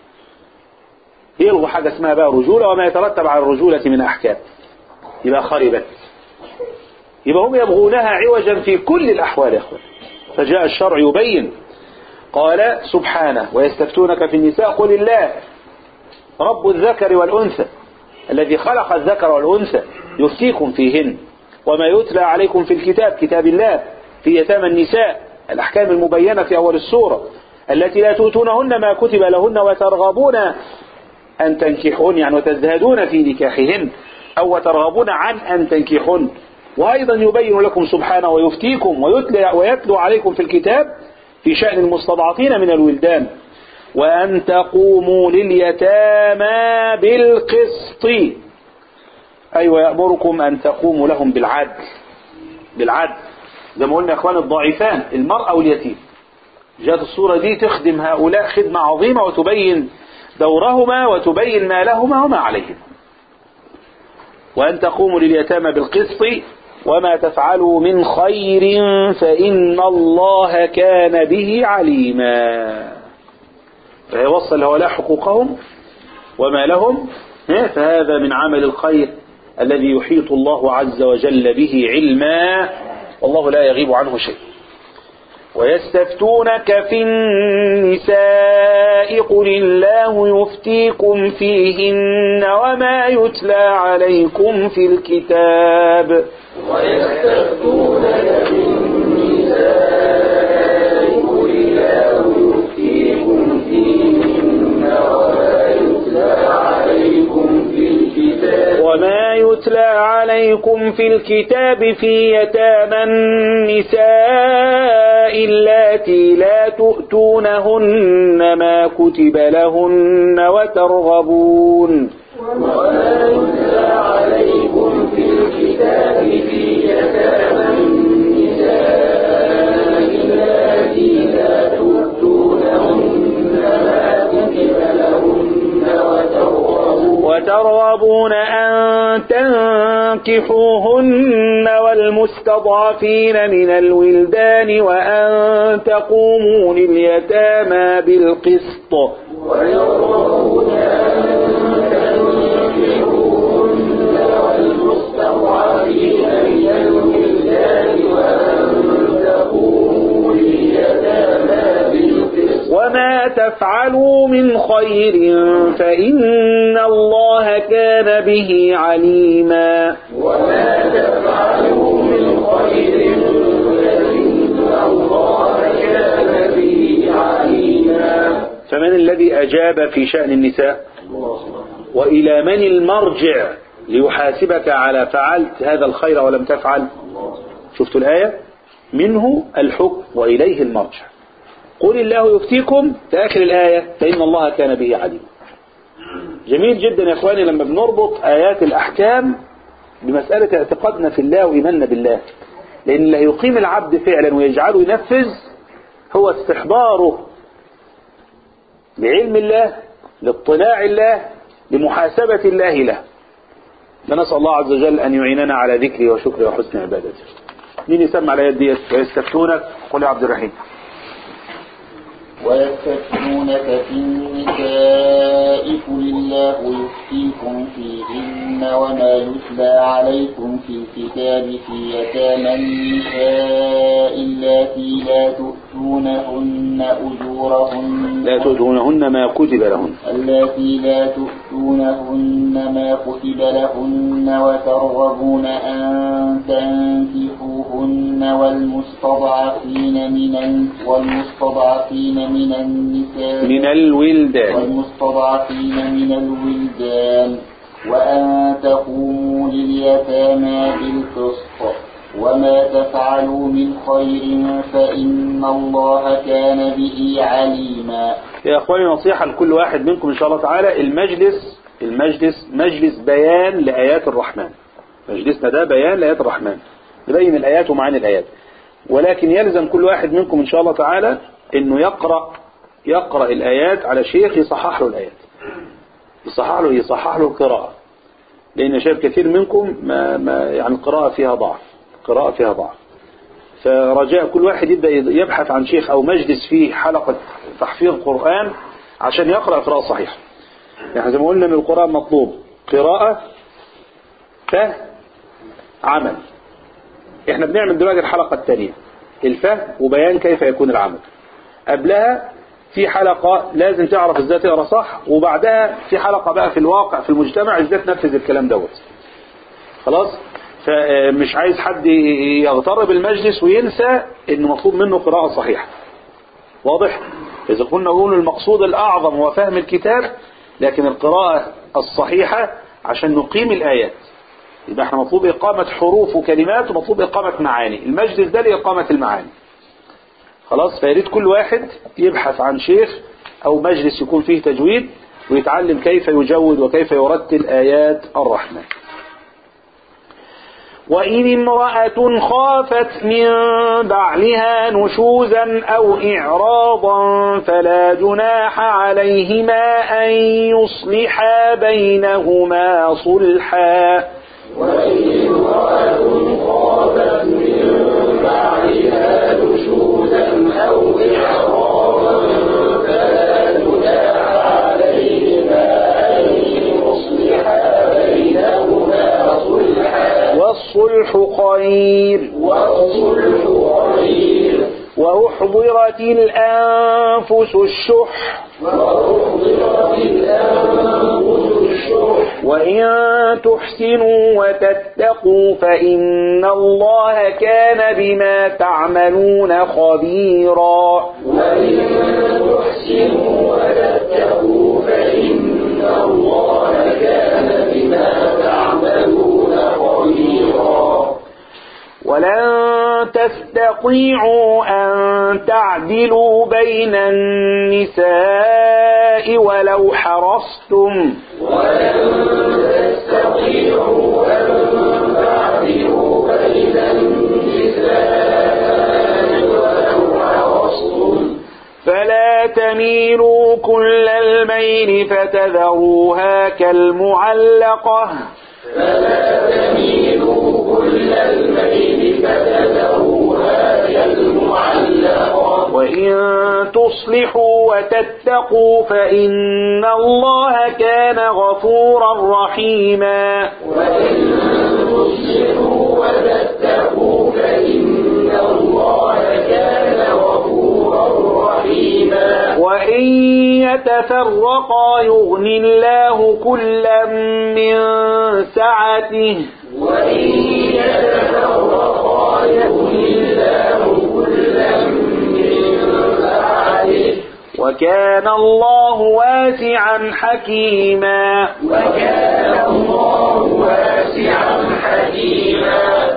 يلغوا حاجة اسمها بقى رجولة وما يترتب على الرجولة من أحكام يبقى خربت يبقى هم يبغونها عوجا في كل الأحوال يا أخوان فجاء الشرع يبين قال سبحانه ويستفتونك في النساء قل الله رب الذكر والأنثى الذي خلق الذكر والأنثى يفتيكم فيهن وما يتلى عليكم في الكتاب كتاب الله في يتامى النساء الأحكام المبينة في أول السورة التي لا تؤتونهن ما كتب لهن وترغبون أن تنكحون يعني وتزدادون في نكاحهن أو وترغبون عن أن تنكحون وأيضا يبين لكم سبحانه ويفتيكم ويتلى ويتلو عليكم في الكتاب في شأن المستضعفين من الولدان وأن تقوموا لليتامى بالقسط أي ويأمركم أن تقوموا لهم بالعدل بالعدل زي ما قلنا يا اخوان الضعيفان المرأة واليتيم جاءت الصورة دي تخدم هؤلاء خدمة عظيمة وتبين دورهما وتبين ما لهما وما عليهما وأن تقوموا لليتامى بالقسط وما تفعلوا من خير فإن الله كان به عليما فيوصل هؤلاء حقوقهم وما لهم فهذا من عمل الخير الذي يحيط الله عز وجل به علما والله لا يغيب عنه شيء ويستفتونك في النساء قل الله يفتيكم فيهن وما يتلى عليكم في الكتاب ويستفتونك في النساء قل الله يفتيكم فيهن وما يتلى عليكم في الكتاب وما يتلى عليكم في الكتاب في يتامى النساء اللاتي لا تؤتونهن ما كتب لهن وترغبون وما يتلى عليكم في الكتاب في يتامى النساء اللاتي لا تؤتونهن ما كتب لهن وترغبون وترغبون أن تنكحوهن والمستضعفين من الولدان وأن تقوموا لليتامى بالقسط ويرغبون أن تنكحوهن والمستضعفين من الولدان وأن تقوموا لليتامى بالقسط وما تفعلوا من خير فإن الله كان به عليما وما تفعلوا من خير فإن الله كان به عليما فمن الذي أجاب في شأن النساء وإلى من المرجع ليحاسبك على فعلت هذا الخير ولم تفعل شفتوا الآية منه الحكم وإليه المرجع قل الله يفتيكم في آخر الآية فإن الله كان به عليما جميل جدا يا إخواني لما بنربط آيات الأحكام بمسألة اعتقادنا في الله وإيماننا بالله لأن اللي هيقيم العبد فعلا ويجعله ينفذ هو استحضاره لعلم الله لاطلاع الله لمحاسبة الله له فنسأل الله عز وجل أن يعيننا على ذكره وشكره وحسن عبادته مين يسمع الآيات دي ويستفتونك قل يا عبد الرحيم ويستفتونك في النساء قل الله يفتيكم فيهن وما يتلى عليكم في الكتاب في يتامى النساء اللاتي لا تؤتونهن أجورهن لا تؤتونهن ما كتب لهن اللاتي لا تؤتونهن ما كتب لهن وترغبون أن تنكحوهن والمستضعفين من ال... والمستضعفين من النساء من الولدان والمستضعفين من الولدان وأن تقوموا لليتامى بالقسط وما تفعلوا من خير فإن الله كان به عليما يا اخواني نصيحة لكل واحد منكم ان شاء الله تعالى المجلس المجلس مجلس بيان لآيات الرحمن مجلسنا ده بيان لآيات الرحمن نبين الآيات ومعاني الآيات ولكن يلزم كل واحد منكم ان شاء الله تعالى انه يقرأ يقرأ الآيات على شيخ يصحح له الآيات يصحح له يصحح له القراءة لأن شايف كثير منكم ما ما يعني القراءة فيها ضعف القراءة فيها ضعف فرجاء كل واحد يبدأ يبحث عن شيخ أو مجلس فيه حلقة تحفيظ قرآن عشان يقرأ قراءة صحيحة يعني زي ما قلنا ان القرآن مطلوب قراءة فهم عمل احنا بنعمل دلوقتي الحلقة الثانية الفهم وبيان كيف يكون العمل قبلها في حلقة لازم تعرف ازاي تقرا صح وبعدها في حلقة بقى في الواقع في المجتمع ازاي تنفذ الكلام دوت خلاص فمش عايز حد يغتر بالمجلس وينسى ان مطلوب منه قراءة صحيحة واضح اذا كنا نقول المقصود الاعظم هو فهم الكتاب لكن القراءة الصحيحة عشان نقيم الايات يبقى احنا مطلوب اقامة حروف وكلمات ومطلوب اقامة معاني المجلس ده لاقامة المعاني خلاص فياريت كل واحد يبحث عن شيخ او مجلس يكون فيه تجويد ويتعلم كيف يجود وكيف يرتل آيات الرحمن وإن امرأة خافت من بعلها نشوزا أو إعراضا فلا جناح عليهما أن يصلحا بينهما صلحا وإن امرأة خافت من بعدها نشوزا أو إعراضا فلا جناح عليهما أن يصلحا بينهما صلحا والصلح خير والصلح خير وأحضرت الأنفس الشح وأحضرت الأنفس الشح وإن تحسنوا وتتقوا فإن الله كان بما تعملون خبيرا وإن تحسنوا وتتقوا فإن الله كان بما تعملون خبيرا ولن تستطيعوا أن تعدلوا بين النساء ولو حرصتم ولن تستطيعوا أن تعدلوا بين النساء ولو حرصتم فلا تميلوا كل الميل فتذروها كالمعلقة فلا تميلوا كل الميل فتذروها كالمعلقة وإن تصلحوا وتتقوا فإن الله كان غفورا رحيما وإن تصلحوا وتتقوا فإن الله كان غفورا رحيما وإن يتفرقا يغني الله كلا من سعته وإن يتفرقا يغني الله كلا من سعته وكان الله واسعا حكيما وكان الله واسعا حكيما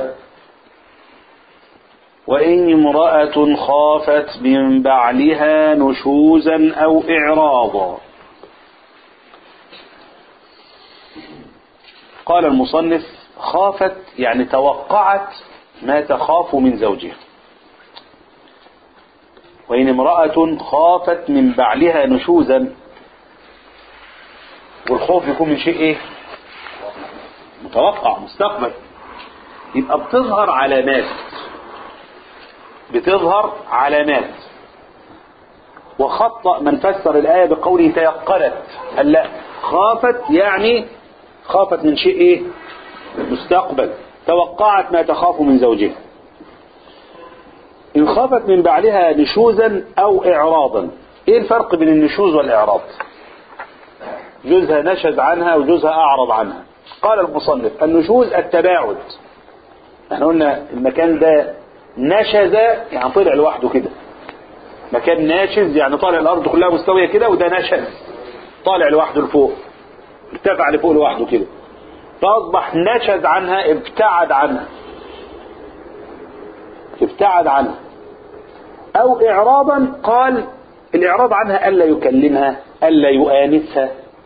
وإن امرأة خافت من بعلها نشوزا أو إعراضا قال المصنف خافت يعني توقعت ما تخاف من زوجها وإن امرأة خافت من بعلها نشوزا والخوف يكون من شيء ايه متوقع مستقبل يبقى بتظهر علامات بتظهر علامات وخطأ من فسر الآية بقوله تيقنت قال لا خافت يعني خافت من شيء ايه مستقبل توقعت ما تخاف من زوجها إن خافت من بعلها نشوزا أو إعراضا إيه الفرق بين النشوز والإعراض جوزها نشز عنها وجوزها أعرض عنها قال المصنف النشوز التباعد احنا قلنا المكان ده نشز يعني طلع لوحده كده مكان ناشز يعني طالع الأرض كلها مستوية كده وده نشز طالع لوحده لفوق ارتفع لفوق لوحده كده فأصبح نشز عنها ابتعد عنها ابتعد عنها أو إعراضا قال الإعراض عنها ألا يكلمها ألا يؤانسها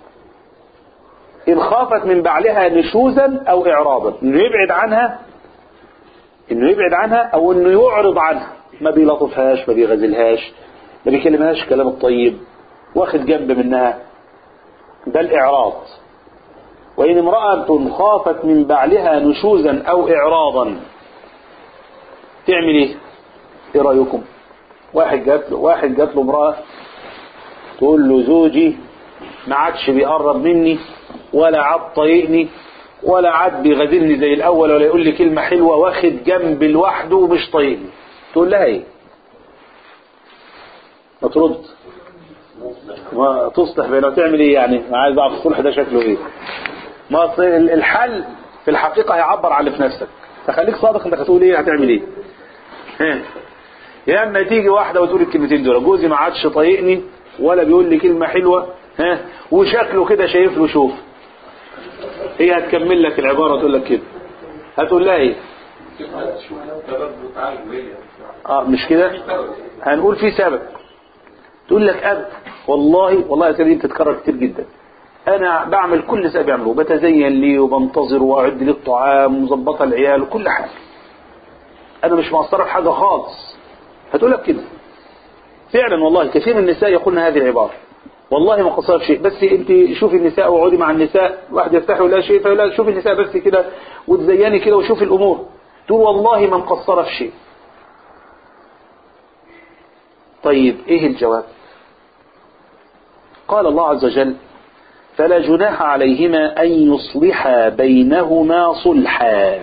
إن خافت من بعلها نشوزا أو إعراضا إنه يبعد عنها إنه يبعد عنها أو إنه يعرض عنها ما بيلطفهاش ما بيغزلهاش ما بيكلمهاش كلام الطيب واخد جنب منها ده الإعراض وإن امرأة خافت من بعلها نشوزا أو إعراضا تعمل إيه؟ إيه رأيكم؟ واحد جات له واحد جات له امرأة تقول له زوجي ما عادش بيقرب مني ولا عاد طايقني ولا عاد بيغازلني زي الأول ولا يقول لي كلمة حلوة واخد جنب لوحده ومش طايقني تقول لها إيه؟ ما ترد ما تصلح بينه تعمل ايه يعني انا عايز اعرف الصلح ده شكله ايه ما أصل الحل في الحقيقة هيعبر عن اللي في نفسك فخليك صادق انك هتقول ايه هتعمل ايه ها. يا اما تيجي واحدة وتقول الكلمتين دول جوزي ما عادش طايقني ولا بيقول لي كلمة حلوة ها وشكله كده شايف له شوف هي هتكمل لك العبارة تقول لك كده هتقول لها ايه اه مش كده هنقول في سبب تقول لك أب والله والله يا سيدي بتتكرر كتير جدا انا بعمل كل سبب بيعمله بتزين ليه وبنتظر واعد ليه الطعام ومظبطه العيال وكل حاجه انا مش مقصره في حاجه خالص هتقول لك كده فعلا والله كثير من النساء يقولن هذه العباره والله ما قصرت شيء بس انت شوفي النساء واقعدي مع النساء واحد يفتح ولا شيء فيقول لها شوفي النساء بس كده وتزيني كده وشوفي الامور تقول والله ما مقصره في شيء طيب ايه الجواب قال الله عز وجل فلا جناح عليهما أن يصلحا بينهما صلحا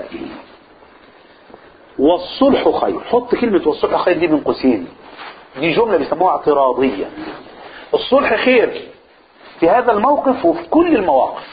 والصلح خير حط كلمة والصلح خير دي من قوسين دي جملة بيسموها اعتراضية الصلح خير في هذا الموقف وفي كل المواقف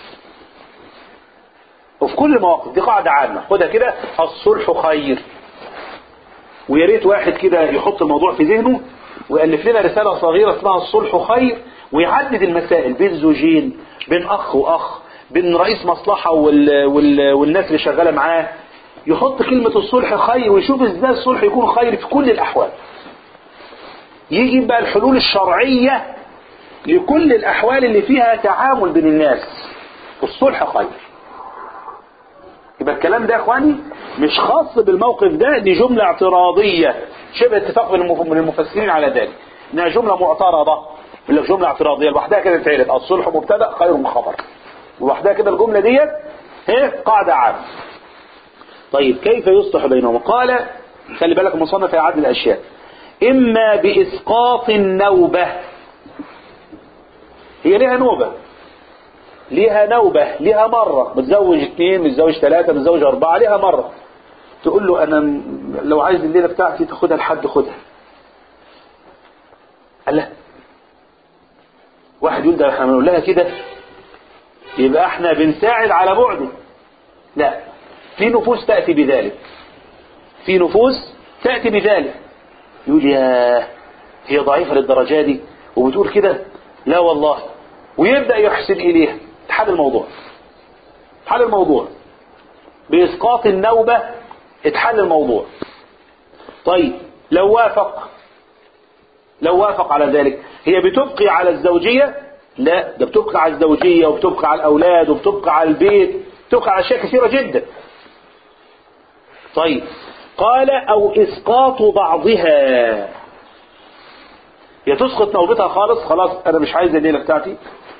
وفي كل المواقف دي قاعدة عامة خدها كده الصلح خير ويا ريت واحد كده يحط الموضوع في ذهنه ويألف لنا رسالة صغيرة اسمها الصلح خير ويعدد المسائل بين زوجين بين أخ وأخ بين رئيس مصلحة وال... وال... والناس اللي شغالة معاه يحط كلمة الصلح خير ويشوف ازاي الصلح يكون خير في كل الأحوال يجي بقى الحلول الشرعية لكل الأحوال اللي فيها تعامل بين الناس الصلح خير يبقى الكلام ده يا اخواني مش خاص بالموقف ده دي جملة اعتراضية شبه اتفاق من المفسرين على ذلك انها جملة معترضة يقول لك جملة اعتراضية لوحدها كده اتعرف الصلح مبتدا خير من خبر لوحدها كده الجملة ديت هي قاعدة عامة طيب كيف يصلح بينهم قال خلي بالك المصنف يعد الاشياء اما باسقاط النوبة هي ليها نوبة ليها نوبة ليها مرة متزوج اثنين متزوج ثلاثة متزوج أربعة ليها مرة تقول له أنا لو عايز الليلة بتاعتي تاخدها لحد خدها قال لا واحد يقول ده احنا بنقول لها كده يبقى احنا بنساعد على بعده لا في نفوس تأتي بذلك في نفوس تأتي بذلك يقول يا هي ضعيفة للدرجة دي وبتقول كده لا والله ويبدأ يحسن إليها حل الموضوع حل الموضوع بإسقاط النوبة اتحل الموضوع طيب لو وافق لو وافق على ذلك هي بتبقي على الزوجية لا ده بتبقى على الزوجية وبتبقى على الأولاد وبتبقى على البيت بتبقى على أشياء كثيرة جدا طيب قال أو إسقاط بعضها يا تسقط نوبتها خالص خلاص أنا مش عايز الليلة بتاعتي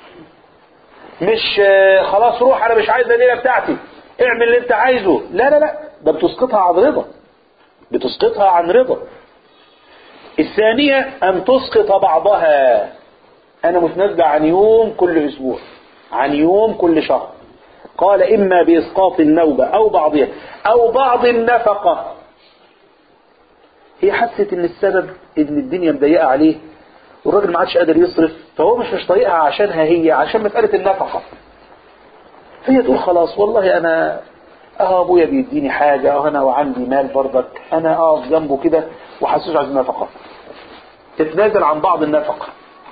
مش آه، خلاص روح أنا مش عايز الليلة بتاعتي اعمل اللي أنت عايزه لا لا لا ده بتسقطها عن رضا بتسقطها عن رضا الثانية أن تسقط بعضها أنا متنازع عن يوم كل أسبوع عن يوم كل شهر قال إما بإسقاط النوبة أو بعضها أو بعض النفقة هي حست إن السبب إن الدنيا مضيقة عليه والراجل ما عادش قادر يصرف فهو مش مش طريقها عشانها هي عشان مسألة النفقة فهي تقول خلاص والله أنا اه ابويا بيديني حاجة اه انا وعندي مال برضك انا اقف جنبه كده وحسوش عايز نفقة تتنازل عن بعض النفقة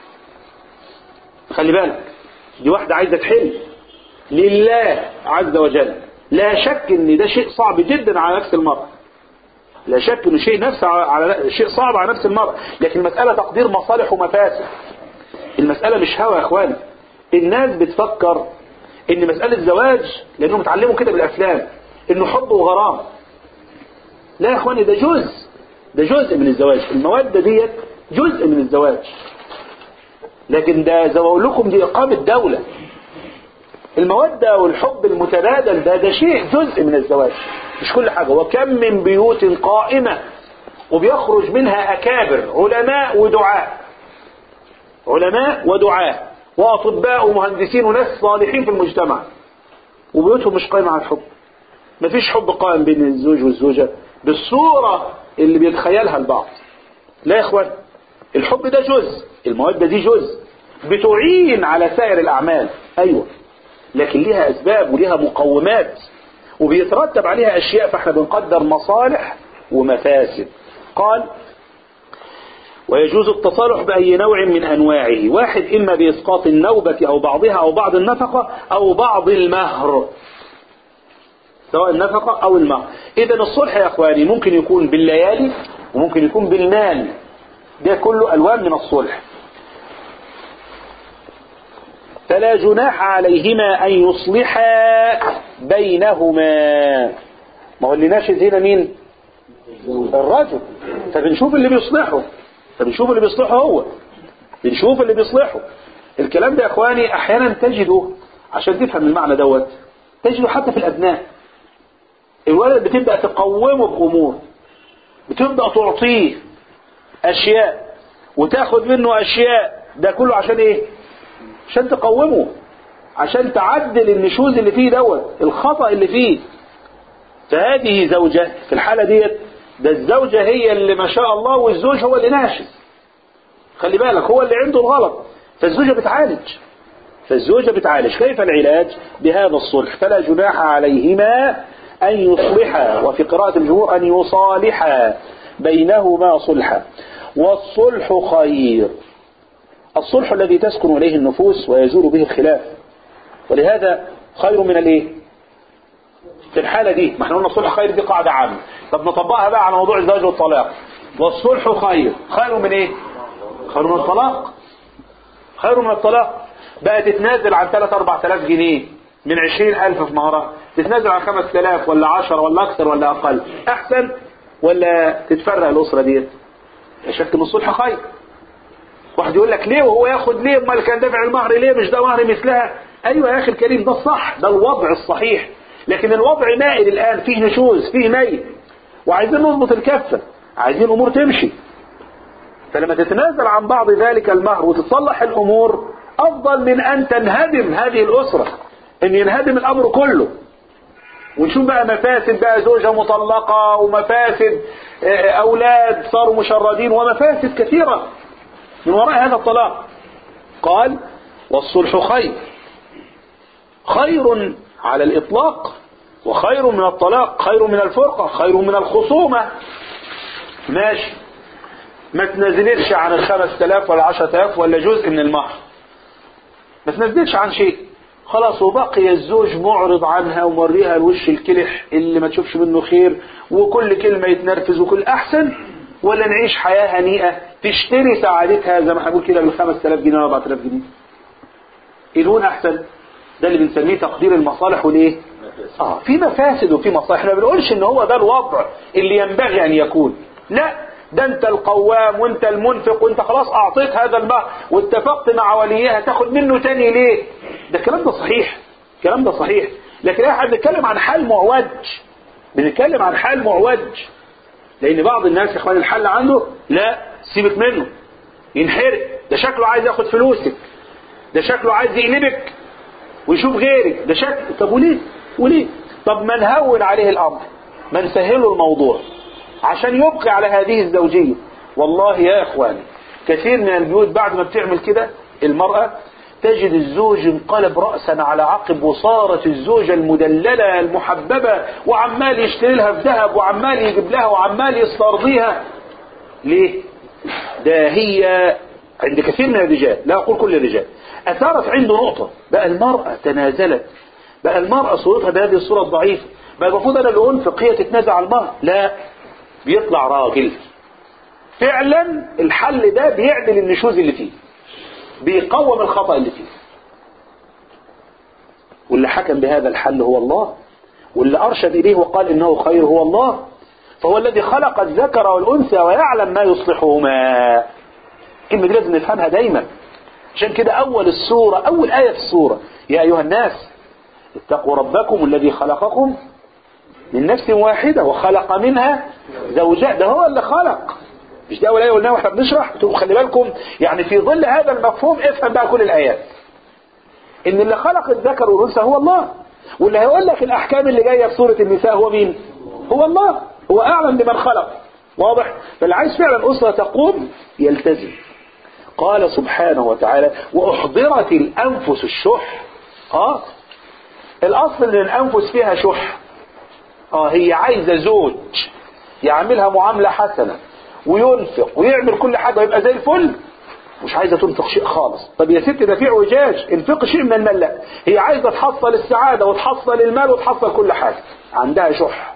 خلي بالك دي واحدة عايزة تحل لله عز وجل لا شك ان ده شيء صعب جدا على نفس المرأة لا شك انه شيء نفس على شيء صعب على نفس المرأة لكن المسألة تقدير مصالح ومفاسد المسألة مش هوى يا اخواني الناس بتفكر ان مسألة زواج لانهم اتعلموا كده بالافلام انه حب وغرام لا يا اخواني ده جزء ده جزء من الزواج المودة ديت جزء من الزواج لكن ده زي ما اقول لكم دي اقامة دولة المودة والحب المتبادل ده ده شيء جزء من الزواج مش كل حاجة وكم من بيوت قائمة وبيخرج منها أكابر علماء ودعاء علماء ودعاء وأطباء ومهندسين وناس صالحين في المجتمع وبيوتهم مش قائمة على الحب مفيش حب قائم بين الزوج والزوجة بالصورة اللي بيتخيلها البعض لا يا اخوان الحب ده جزء المودة دي جزء بتعين على سائر الأعمال أيوة لكن ليها أسباب وليها مقومات وبيترتب عليها أشياء فاحنا بنقدر مصالح ومفاسد قال ويجوز التصالح بأي نوع من أنواعه واحد إما بإسقاط النوبة أو بعضها أو بعض النفقة أو بعض المهر سواء النفقة أو المهر إذا الصلح يا أخواني ممكن يكون بالليالي وممكن يكون بالمال ده كله ألوان من الصلح فلا جناح عليهما أن يصلحا بينهما ما هو اللي ناشد هنا مين الرجل فبنشوف اللي بيصلحه فبنشوف اللي بيصلحه هو بنشوف اللي بيصلحه الكلام ده يا اخواني احيانا تجده عشان تفهم المعنى دوت تجده حتى في الابناء الولد بتبدا تقومه بامور بتبدا تعطيه اشياء وتاخد منه اشياء ده كله عشان ايه عشان تقومه عشان تعدل النشوز اللي فيه دوت الخطأ اللي فيه فهذه زوجة في الحالة ديت ده الزوجة هي اللي ما شاء الله والزوج هو اللي ناشز خلي بالك هو اللي عنده الغلط فالزوجة بتعالج فالزوجة بتعالج كيف العلاج بهذا الصلح فلا جناح عليهما أن يصلحا وفي قراءة الجمهور أن يصالحا بينهما صلحا والصلح خير الصلح الذي تسكن إليه النفوس ويزول به الخلاف ولهذا خير من الايه في الحالة دي ما احنا قلنا الصلح خير دي قاعدة عامة طب نطبقها بقى على موضوع الزواج والطلاق والصلح خير خير من ايه خير من الطلاق خير من الطلاق بقى تتنازل عن 3 4000 جنيه من 20000 في مهرها تتنازل عن 5000 ولا 10 ولا اكثر ولا اقل احسن ولا تتفرق الاسره ديت لا شك ان الصلح خير واحد يقول لك ليه وهو ياخد ليه امال كان دافع المهر ليه مش ده مهر مثلها ايوه يا اخي الكريم ده الصح ده الوضع الصحيح لكن الوضع مائل الان فيه نشوز فيه ميل وعايزين نضبط الكفه عايزين الامور تمشي فلما تتنازل عن بعض ذلك المهر وتصلح الامور افضل من ان تنهدم هذه الاسره ان ينهدم الامر كله ونشوف بقى مفاسد بقى زوجة مطلقة ومفاسد أولاد صاروا مشردين ومفاسد كثيرة من وراء هذا الطلاق قال والصلح خير خير على الإطلاق وخير من الطلاق خير من الفرقة خير من الخصومة ماشي ما تنزلش عن الخمس تلاف ولا عشر تلاف ولا جزء من المهر ما تنزلش عن شيء خلاص وبقي الزوج معرض عنها وموريها الوش الكلح اللي ما تشوفش منه خير وكل كلمة يتنرفز وكل أحسن ولا نعيش حياة هنيئة تشتري سعادتها زي ما هنقول كده بال 5000 جنيه ولا 4000 جنيه الهون أحسن ده اللي بنسميه تقدير المصالح والايه اه في مفاسد وفي مصالح احنا ما بنقولش ان هو ده الوضع اللي ينبغي ان يكون لا ده انت القوام وانت المنفق وانت خلاص اعطيت هذا المهر واتفقت مع وليها تاخد منه تاني ليه ده الكلام ده صحيح الكلام ده صحيح لكن احنا بنتكلم عن حال معوج بنتكلم عن حال معوج لان بعض الناس يا اخوان الحل عنده لا سيبك منه ينحرق ده شكله عايز ياخد فلوسك ده شكله عايز يقلبك ويشوف غيرك ده شكل طب وليه وليه طب ما نهون عليه الامر ما نسهله الموضوع عشان يبقي على هذه الزوجية والله يا اخواني كثير من البيوت بعد ما بتعمل كده المرأة تجد الزوج انقلب رأسا على عقب وصارت الزوجة المدللة المحببة وعمال يشتري لها في ذهب وعمال يجيب لها وعمال يسترضيها ليه ده هي عند كثير من الرجال لا أقول كل الرجال أثارت عنده نقطة بقى المرأة تنازلت بقى المرأة صورتها بهذه الصورة الضعيفة بقى المفروض أنا اللي أنفق هي تتنازع على المرأة لا بيطلع راجل فعلا الحل ده بيعدل النشوز اللي فيه بيقوم الخطأ اللي فيه واللي حكم بهذا الحل هو الله واللي أرشد إليه وقال إنه خير هو الله فهو الذي خلق الذكر والأنثى ويعلم ما يصلحهما الكلمة دي لازم نفهمها دايما عشان كده أول السورة أول آية في السورة يا أيها الناس اتقوا ربكم الذي خلقكم من نفس واحدة وخلق منها زوجها ده هو اللي خلق مش ده أول آية قلناها واحنا بنشرح تقول خلي بالكم يعني في ظل هذا المفهوم افهم بقى كل الآيات إن اللي خلق الذكر والأنثى هو الله واللي هيقول لك الأحكام اللي جاية في سورة النساء هو مين؟ هو الله هو أعلم بمن خلق واضح؟ فاللي عايز فعلا أسرة تقوم يلتزم قال سبحانه وتعالى وأحضرت الأنفس الشح اه الأصل إن الأنفس فيها شح اه هي عايزة زوج يعملها معاملة حسنة وينفق ويعمل كل حاجة ويبقى زي الفل مش عايزة تنفق شيء خالص طب يا ست ده في اعوجاج انفق شيء من المال لا هي عايزة تحصل السعادة وتحصل المال وتحصل كل حاجة عندها شح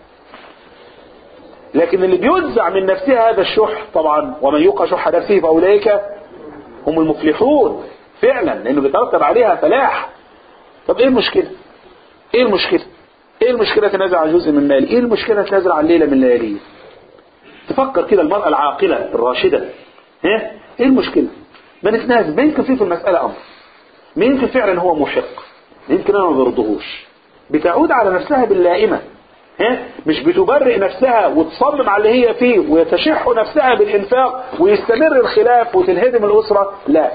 لكن اللي بينزع من نفسها هذا الشح طبعا ومن يوقى شح نفسه فأولئك هم المفلحون فعلا لأنه بيترتب عليها فلاح طب ايه المشكلة ايه المشكلة ايه المشكلة تنازل عن جزء من مالي ايه المشكلة تنازل عن ليلة من لياليه تفكر كده المرأة العاقلة الراشدة ها ايه المشكلة ما نتنازل ما يمكن فيه في المسألة امر ما يمكن فعلا هو محق يمكن انا ما برضهوش بتعود على نفسها باللائمة ها مش بتبرئ نفسها وتصمم على اللي هي فيه ويتشح نفسها بالانفاق ويستمر الخلاف وتنهدم الاسرة لا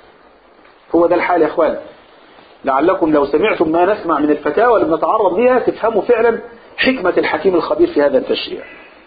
هو ده الحال يا اخوان لعلكم لو سمعتم ما نسمع من الفتاوى اللي بنتعرض لها تفهموا فعلا حكمة الحكيم الخبير في هذا التشريع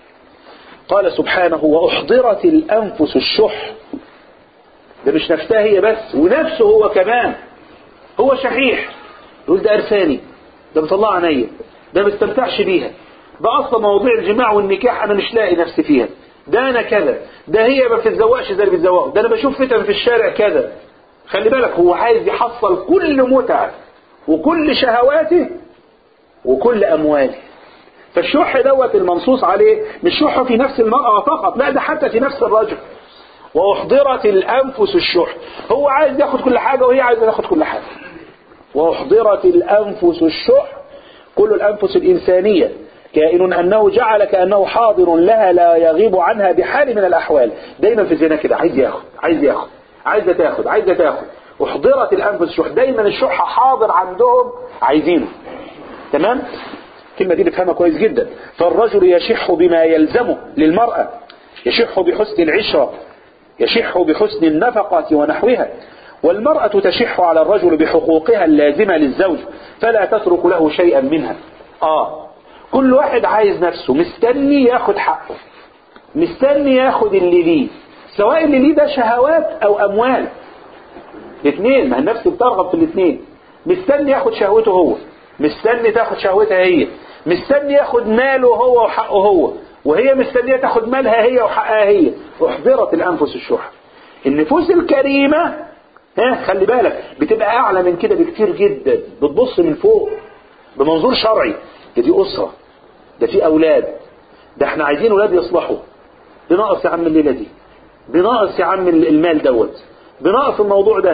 قال سبحانه وأحضرت الأنفس الشح ده مش نفسها هي بس ونفسه هو كمان هو شحيح يقول ده أرساني ده مطلع عينيا ده ما استمتعش بيها ده أصلا مواضيع الجماع والنكاح أنا مش لاقي نفسي فيها ده أنا كذا ده هي ما بتتزوقش زي اللي بيتزوقوا ده أنا بشوف فتن في الشارع كذا خلي بالك هو عايز يحصل كل متعة وكل شهواته وكل أمواله فالشح دوت المنصوص عليه مش شح في نفس المرأة فقط لا ده حتى في نفس الرجل وأحضرت الأنفس الشح هو عايز ياخد كل حاجة وهي عايزة تاخد كل حاجة وأحضرت الأنفس الشح كل الأنفس الإنسانية كائن أنه جعل كأنه حاضر لها لا يغيب عنها بحال من الأحوال دايما في الزنا كده عايز ياخد عايز ياخد عايزة تاخد عايزة تاخد احضرت الأنفس الشح دايما الشح حاضر عندهم عايزينه تمام الكلمة دي نفهمها كويس جدا فالرجل يشح بما يلزمه للمرأة يشح بحسن العشرة يشح بحسن النفقة ونحوها والمرأة تشح على الرجل بحقوقها اللازمة للزوج فلا تترك له شيئا منها آه كل واحد عايز نفسه مستني ياخد حقه مستني ياخد اللي ليه سواء اللي ليه ده شهوات او اموال الاثنين ما النفس بترغب في الاثنين مستني ياخد شهوته هو مستني تاخد شهوتها هي مستني ياخد ماله هو وحقه هو وهي مستنية تاخد مالها هي وحقها هي احضرت الانفس الشح النفوس الكريمة ها خلي بالك بتبقى اعلى من كده بكتير جدا بتبص من فوق بمنظور شرعي ده دي اسرة ده في اولاد ده احنا عايزين اولاد يصلحوا بناقص يا عم الليلة دي بناقص يا عم المال دوت بناقص الموضوع ده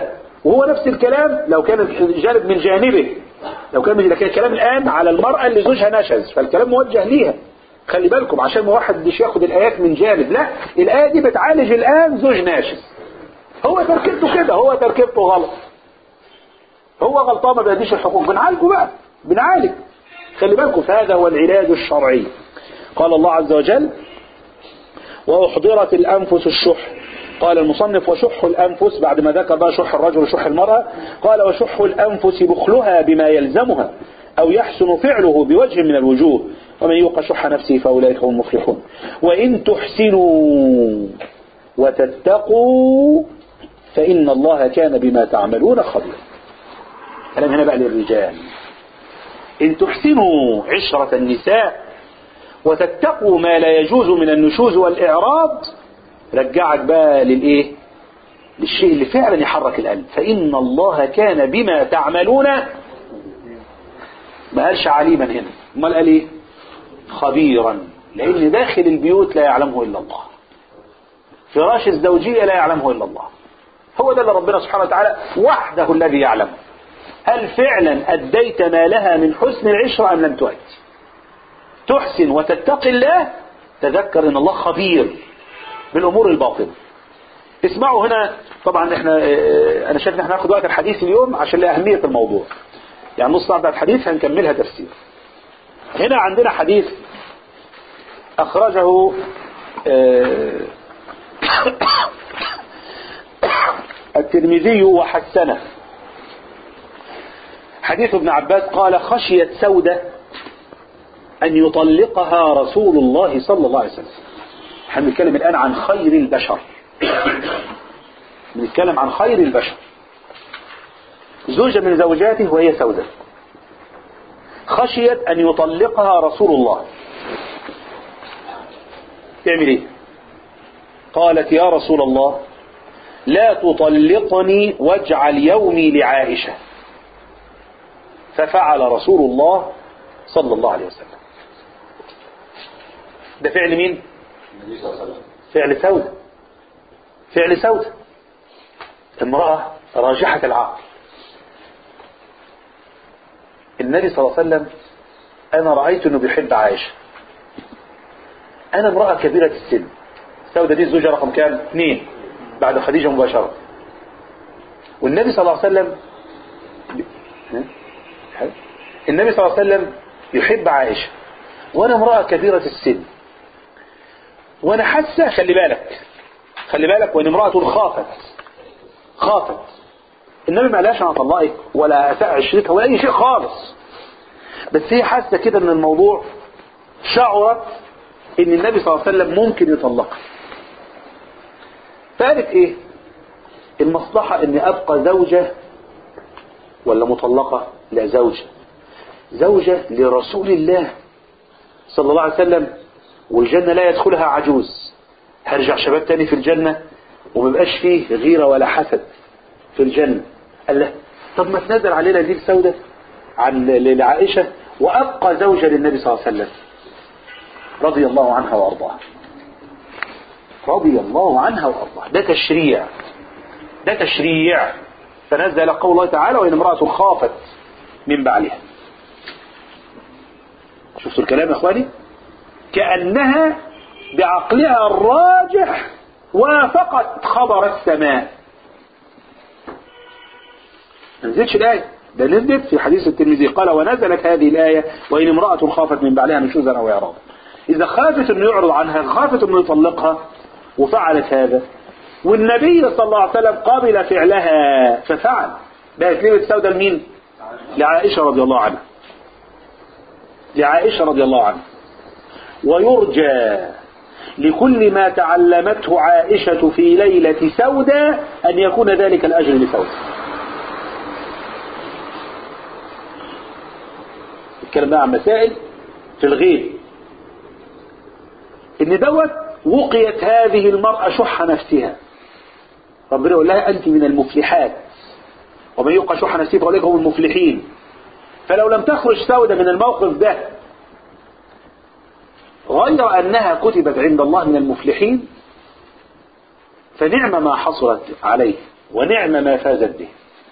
وهو نفس الكلام لو كان الجانب من جانبه لو كان من لكن الكلام الآن على المرأة اللي زوجها نشز فالكلام موجه ليها خلي بالكم عشان ما واحد مش ياخد الآيات من جانب لا الآية دي بتعالج الآن زوج ناشز هو تركيبته كده هو تركيبته غلط هو غلطان ما بيديش الحقوق بنعالجه بقى بنعالج خلي بالكم فهذا هو العلاج الشرعي قال الله عز وجل وأحضرت الأنفس الشح قال المصنف وشح الأنفس بعد ما ذكر بقى شح الرجل وشح المرأة قال وشح الأنفس بخلها بما يلزمها أو يحسن فعله بوجه من الوجوه ومن يوق شح نفسه فأولئك هم المفلحون وإن تحسنوا وتتقوا فإن الله كان بما تعملون خبيرا كلام هنا بقى للرجال إن تحسنوا عشرة النساء وتتقوا ما لا يجوز من النشوز والإعراض رجعك بقى للإيه للشيء اللي فعلا يحرك القلب فإن الله كان بما تعملون ما قالش عليما هنا امال قال ايه خبيرا لأن داخل البيوت لا يعلمه إلا الله فراش الزوجية لا يعلمه إلا الله هو ده اللي ربنا سبحانه وتعالى وحده الذي يعلمه هل فعلا أديت ما لها من حسن العشرة أم لم تؤدي تحسن وتتقي الله تذكر ان الله خبير بالامور الباطنه اسمعوا هنا طبعا احنا اه انا شايف ان احنا هناخد وقت الحديث اليوم عشان لاهميه الموضوع يعني نص ساعه بتاعت الحديث هنكملها تفسير هنا عندنا حديث اخرجه اه الترمذي وحسنه حديث ابن عباس قال خشيت سوده أن يطلقها رسول الله صلى الله عليه وسلم احنا بنتكلم الآن عن خير البشر بنتكلم عن خير البشر زوجة من زوجاته وهي سودة خشيت أن يطلقها رسول الله تعمل ايه قالت يا رسول الله لا تطلقني واجعل يومي لعائشة ففعل رسول الله صلى الله عليه وسلم ده فعل مين فعل سودة فعل سودة امرأة راجحة العقل النبي صلى الله عليه وسلم انا رأيت انه بيحب عائشة انا امرأة كبيرة السن سودة دي الزوجة رقم كام اثنين بعد خديجة مباشرة والنبي صلى الله عليه وسلم النبي صلى الله عليه وسلم يحب عائشة وانا امرأة كبيرة السن وانا حاسة خلي بالك خلي بالك وان امرأة خافت خافت النبي ما قالهاش انا اطلقك ولا اساء عشرتها ولا اي شيء خالص بس هي حاسة كده ان الموضوع شعرت ان النبي صلى الله عليه وسلم ممكن يطلقها فقالت ايه المصلحة اني ابقى زوجة ولا مطلقة لا زوجة زوجة لرسول الله صلى الله عليه وسلم والجنة لا يدخلها عجوز هرجع شباب تاني في الجنة ومبقاش فيه غيرة ولا حسد في الجنة قال له طب ما تنزل علينا دي السودة عن لعائشة وأبقى زوجة للنبي صلى الله عليه وسلم رضي الله عنها وأرضاها رضي الله عنها وأرضاها ده تشريع ده تشريع فنزل قول الله تعالى وإن امرأة خافت من بعلها شفتوا الكلام يا اخواني كأنها بعقلها الراجح وافقت خبر السماء ما نزلتش الآية ده نزلت في حديث الترمذي قال ونزلت هذه الآية وإن امرأة خافت من بعلها نشوزا أو إعراضا إذا خافت أنه يعرض عنها خافت أنه يطلقها وفعلت هذا والنبي صلى الله عليه وسلم قبل فعلها ففعل بقت ليه السوداء لمين لعائشة رضي الله عنها لعائشة رضي الله عنها ويرجى لكل ما تعلمته عائشة في ليلة سودة أن يكون ذلك الأجر لسودة الكلام ده عن مسائل في الغيب ان دوت وقيت هذه المرأة شح نفسها ربنا يقول لها أنت من المفلحات ومن يوقع شح نفسه فأولئك هم المفلحين فلو لم تخرج سودة من الموقف ده غير أنها كتبت عند الله من المفلحين فنعم ما حصلت عليه ونعم ما فازت به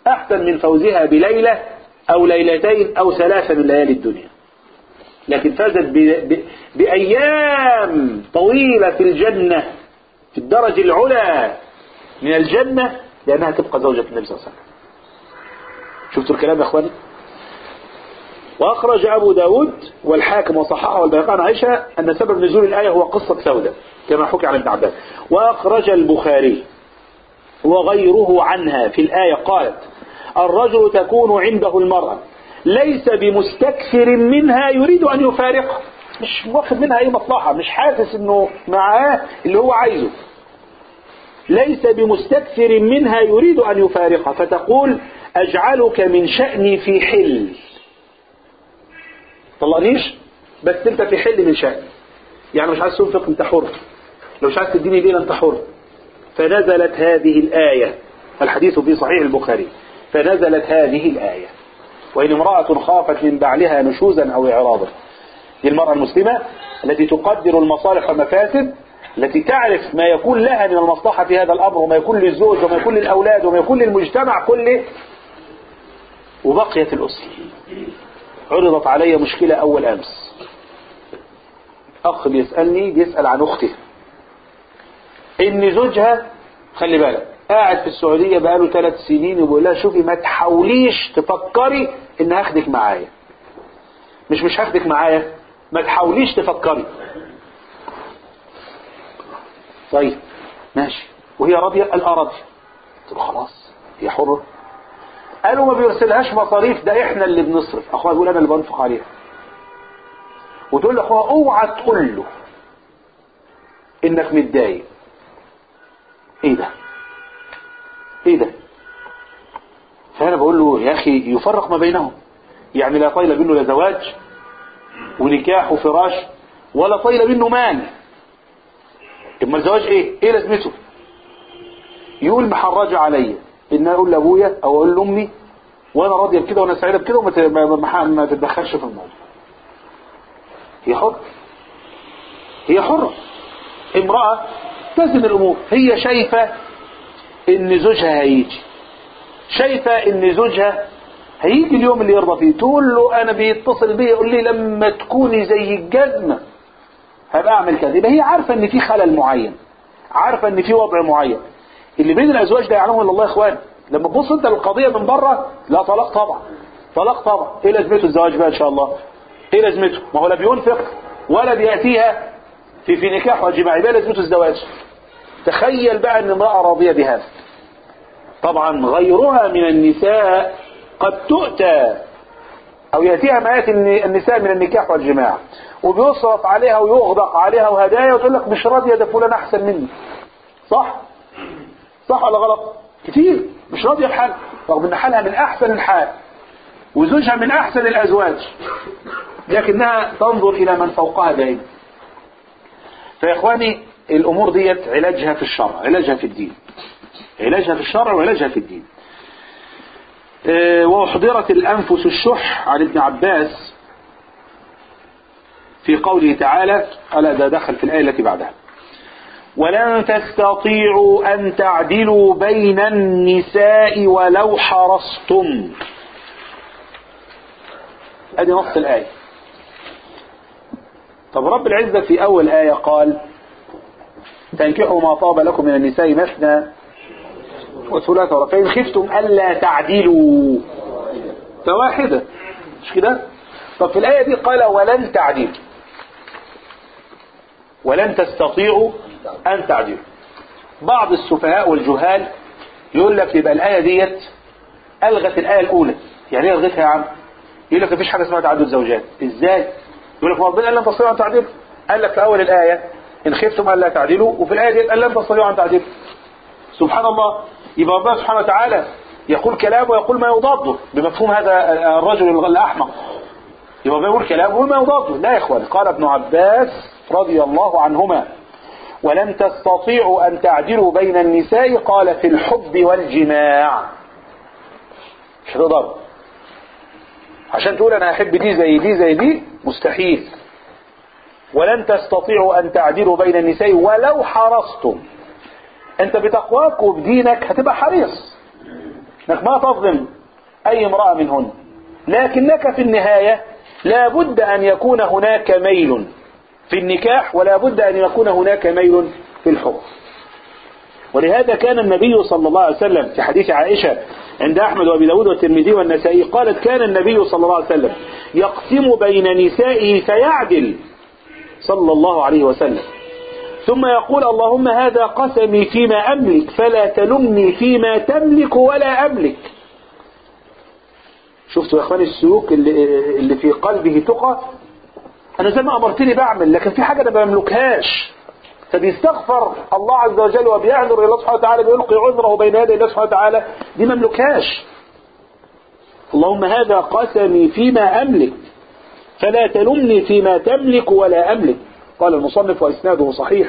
أحسن من فوزها بليلة أو ليلتين أو ثلاثة من ليالي الدنيا لكن فازت ب... ب... بأيام طويلة في الجنة في الدرجة العلى من الجنة لأنها تبقى زوجة النبي صلى الله عليه وسلم شفتوا الكلام يا أخواني وأخرج أبو داود والحاكم وصححه والبيقان عائشة أن سبب نزول الآية هو قصة سودة كما حكي عن ابن عباس وأخرج البخاري وغيره عنها في الآية قالت الرجل تكون عنده المرأة ليس بمستكثر منها يريد أن يفارقها مش واخد منها أي مصلحة مش حاسس أنه معاه اللي هو عايزه ليس بمستكثر منها يريد أن يفارقها فتقول أجعلك من شأني في حل طلقنيش بس انت في حل من شأني يعني مش عايز تنفق انت حر لو مش عايز تديني ليلة انت حر فنزلت هذه الآية الحديث في صحيح البخاري فنزلت هذه الآية وإن امرأة خافت من بعلها نشوزا أو إعراضا دي المرأة المسلمة التي تقدر المصالح والمفاسد التي تعرف ما يكون لها من المصلحة في هذا الأمر وما يكون للزوج وما يكون للأولاد وما يكون للمجتمع كله وبقيت الأسرة عرضت علي مشكلة أول أمس أخ بيسألني بيسأل عن أخته إن زوجها خلي بالك قاعد في السعودية بقاله ثلاث سنين وبيقول لها شوفي ما تحاوليش تفكري إن هاخدك معايا مش مش هاخدك معايا ما تحاوليش تفكري طيب ماشي وهي راضية قال اه راضية قلت له خلاص هي حرة قالوا ما بيرسلهاش مصاريف ده احنا اللي بنصرف اخويا يقول انا اللي بنفق عليها وتقول له اخويا اوعى تقول له انك متضايق ايه ده ايه ده فانا بقول له يا اخي يفرق ما بينهم يعني لا طايله منه لا زواج ونكاح وفراش ولا طايله منه مال اما الزواج ايه ايه لازمته يقول محرجه عليا ان اقول لابويا او اقول لامي وانا راضيه بكده وانا سعيده بكده وما ت- ما- ما ما تتدخلش في الموضوع هي حرة هي حرة امرأة تزن الامور هي شايفة ان زوجها هيجي شايفة ان زوجها هيجي اليوم اللي يرضى فيه تقول له انا بيتصل بي يقول لي لما تكوني زي الجزمة هبقى اعمل كذا يبقى هي عارفة ان في خلل معين عارفة ان في وضع معين اللي بين الازواج ده يعلمه الا الله يا اخوان لما تبص انت للقضية من بره لا طلاق طبعا طلاق طبعا ايه لازمته الزواج بقى ان شاء الله ايه لازمته ما هو لا بينفق ولا بيأتيها في في نكاح وجماع يبقى لازمته الزواج تخيل بقى ان امرأة راضية بهذا طبعا غيرها من النساء قد تؤتى او يأتيها ما يأتي الن- النساء من النكاح والجماع وبيصرف عليها ويغدق عليها وهدايا وتقول لك مش راضية ده فلان احسن مني صح صح ولا غلط كتير مش راضية بحالها رغم ان حالها من احسن الحال وزوجها من احسن الازواج لكنها تنظر الى من فوقها دائما فيا اخواني الامور ديت علاجها في الشرع علاجها في الدين علاجها في الشرع وعلاجها في الدين آه، واحضرت الانفس الشح عن ابن عباس في قوله تعالى ألا ده دخل في الآية التي بعدها ولن تستطيعوا أن تعدلوا بين النساء ولو حرصتم ادي نص الآية طب رب العزة في أول آية قال تنكحوا ما طاب لكم من النساء مثنى وثلاثة ورقين خفتم ألا تعدلوا فواحدة مش كده طب في الآية دي قال ولن تعدلوا ولن تستطيعوا أن تعدلوا بعض السفهاء والجهال يقول لك يبقى الآية ديت ألغت الآية الأولى يعني ايه ألغتها يا عم يقول لك مفيش حاجة اسمها تعدد زوجات ازاي يقول لك ربنا قال لن تستطيعوا أن تعدلوا قال لك في أول الآية إن خفتم ألا تعدلوا وفي الآية دي قال لن تستطيعوا أن تعدلوا سبحان الله يبقى ربنا سبحانه وتعالى يقول كلام ويقول ما يضاده بمفهوم هذا الرجل الأحمق يبقى بيقول كلام وما يضاده لا يا اخوان قال ابن عباس رضي الله عنهما ولن تستطيعوا أن تعدلوا بين النساء قال في الحب والجماع مش هتقدروا عشان تقول أنا أحب دي زي دي زي دي مستحيل ولن تستطيعوا أن تعدلوا بين النساء ولو حرصتم أنت بتقواك وبدينك هتبقى حريص انك ما تظلم اي امرأة منهن لكنك في النهاية لا بد ان يكون هناك ميل في النكاح ولا بد ان يكون هناك ميل في الحكم ولهذا كان النبي صلى الله عليه وسلم في حديث عائشة عند أحمد وأبي داود والترمذي والنسائي قالت كان النبي صلى الله عليه وسلم يقسم بين نسائه فيعدل صلى الله عليه وسلم ثم يقول اللهم هذا قسمي فيما أملك فلا تلمني فيما تملك ولا أملك شفتوا يا اخواني السلوك اللي, اللي في قلبه تقى انا زي ما امرتني بعمل لكن في حاجه انا ما بملكهاش فبيستغفر الله عز وجل وبيعذر الى الله سبحانه وتعالى بيلقي عذره بين يدي الله سبحانه وتعالى دي ما مملكهاش اللهم هذا قسمي فيما املك فلا تلمني فيما تملك ولا املك قال المصنف واسناده صحيح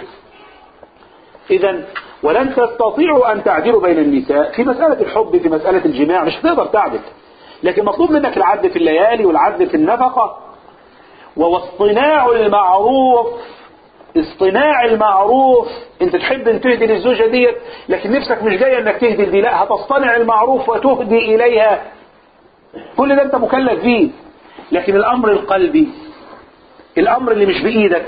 اذا ولن تستطيعوا ان تعدلوا بين النساء في مساله الحب في مساله الجماع مش هتقدر تعدل لكن مطلوب منك العدل في الليالي والعدل في النفقه واصطناع المعروف اصطناع المعروف انت تحب ان تهدي للزوجة ديت لكن نفسك مش جاية انك تهدي دي لا هتصطنع المعروف وتهدي اليها كل ده انت مكلف فيه لكن الامر القلبي الامر اللي مش بايدك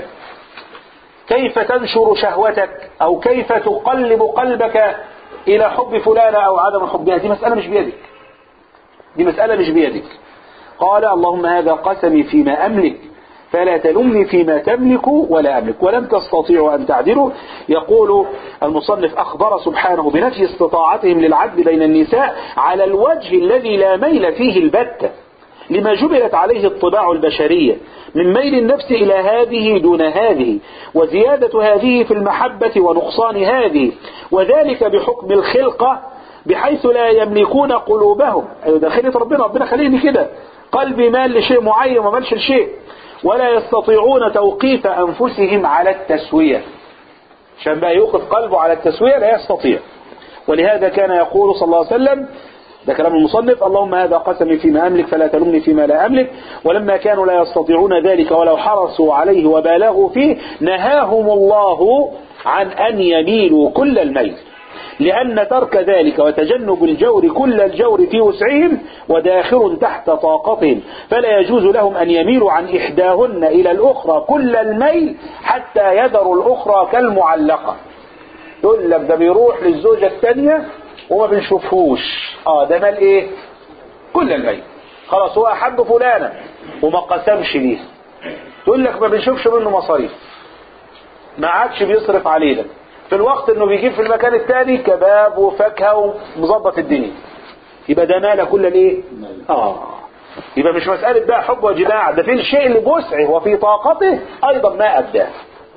كيف تنشر شهوتك او كيف تقلب قلبك الى حب فلانة او عدم حبها دي مسألة مش بيدك دي مسألة مش بيدك قال اللهم هذا قسمي فيما املك فلا تلمني فيما تملك ولا أملك ولم تستطيعوا أن تعدلوا يقول المصنف أخبر سبحانه بنفي استطاعتهم للعدل بين النساء على الوجه الذي لا ميل فيه البتة لما جبلت عليه الطباع البشرية من ميل النفس إلى هذه دون هذه وزيادة هذه في المحبة ونقصان هذه وذلك بحكم الخلقة بحيث لا يملكون قلوبهم أيوة ده خلية ربنا ربنا خليني كده قلبي مال لشيء معين وما مالش لشيء ولا يستطيعون توقيف أنفسهم على التسوية عشان بقى يوقف قلبه على التسوية لا يستطيع ولهذا كان يقول صلى الله عليه وسلم ده كلام المصنف اللهم هذا قسمي فيما أملك فلا تلمني فيما لا أملك ولما كانوا لا يستطيعون ذلك ولو حرصوا عليه وبالغوا فيه نهاهم الله عن أن يميلوا كل الميل لأن ترك ذلك وتجنب الجور كل الجور في وسعهم وداخل تحت طاقتهم فلا يجوز لهم أن يميلوا عن إحداهن إلى الأخرى كل الميل حتى يذروا الأخرى كالمعلقة يقول لك ده بيروح للزوجة الثانية وما بنشوفهوش اه ده مال ايه كل الميل خلاص هو أحب فلانة وما قسمش ليها تقول لك ما بنشوفش منه مصاريف ما عادش بيصرف علينا في الوقت انه بيجيب في المكان الثاني كباب وفاكهه ومظبط الدنيا يبقى ده مال كل الايه اه يبقى مش مسألة بقى حب وجماع ده في الشيء اللي بوسعه وفي طاقته ايضا ما اداه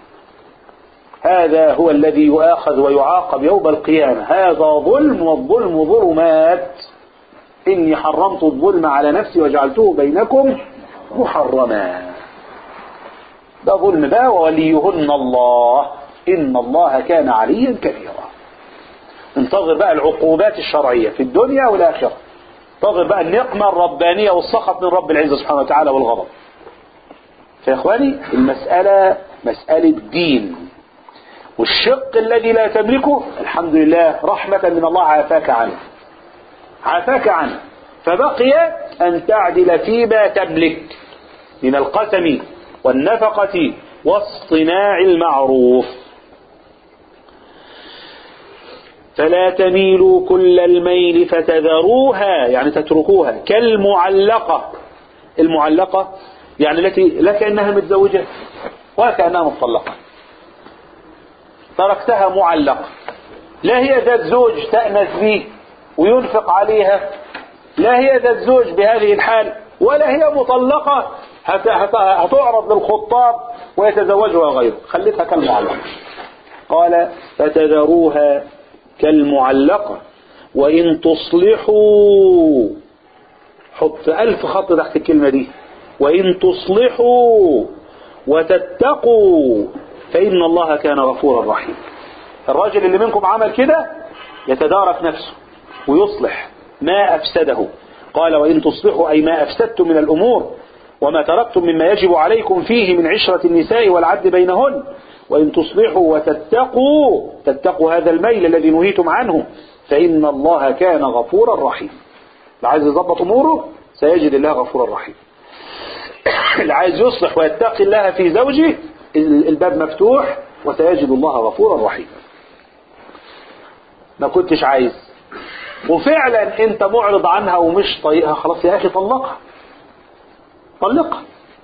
هذا هو الذي يؤاخذ ويعاقب يوم القيامة هذا ظلم والظلم ظلمات إني حرمت الظلم على نفسي وجعلته بينكم محرما ده ظلم بقى ووليهن الله إن الله كان عليا كبيرا انتظر بقى العقوبات الشرعية في الدنيا والآخرة انتظر بقى النقمة الربانية والسخط من رب العزة سبحانه وتعالى والغضب فيا إخواني المسألة مسألة دين والشق الذي لا تملكه الحمد لله رحمة من الله عافاك عنه عافاك عنه فبقي أن تعدل فيما تملك من القسم والنفقة واصطناع المعروف فلا تميلوا كل الميل فتذروها يعني تتركوها كالمعلقة المعلقة يعني التي لا كأنها متزوجة ولا كأنها مطلقة تركتها معلقة لا هي ذات زوج تأنس به وينفق عليها لا هي ذات زوج بهذه الحال ولا هي مطلقة هتعرض للخطاب ويتزوجها غيره خليتها كالمعلقة قال فتذروها كالمعلقة وإن تصلحوا حط ألف خط تحت الكلمة دي وإن تصلحوا وتتقوا فإن الله كان غفورا رحيما الراجل اللي منكم عمل كده يتدارك نفسه ويصلح ما أفسده قال وإن تصلحوا أي ما أفسدتم من الأمور وما تركتم مما يجب عليكم فيه من عشرة النساء والعدل بينهن وإن تصلحوا وتتقوا تتقوا هذا الميل الذي نهيتم عنه فإن الله كان غفورا رحيما اللي عايز يظبط أموره سيجد الله غفورا رحيما اللي عايز يصلح ويتقي الله في زوجه الباب مفتوح وسيجد الله غفورا رحيما ما كنتش عايز وفعلا انت معرض عنها ومش طايقها خلاص يا اخي طلقها طلقها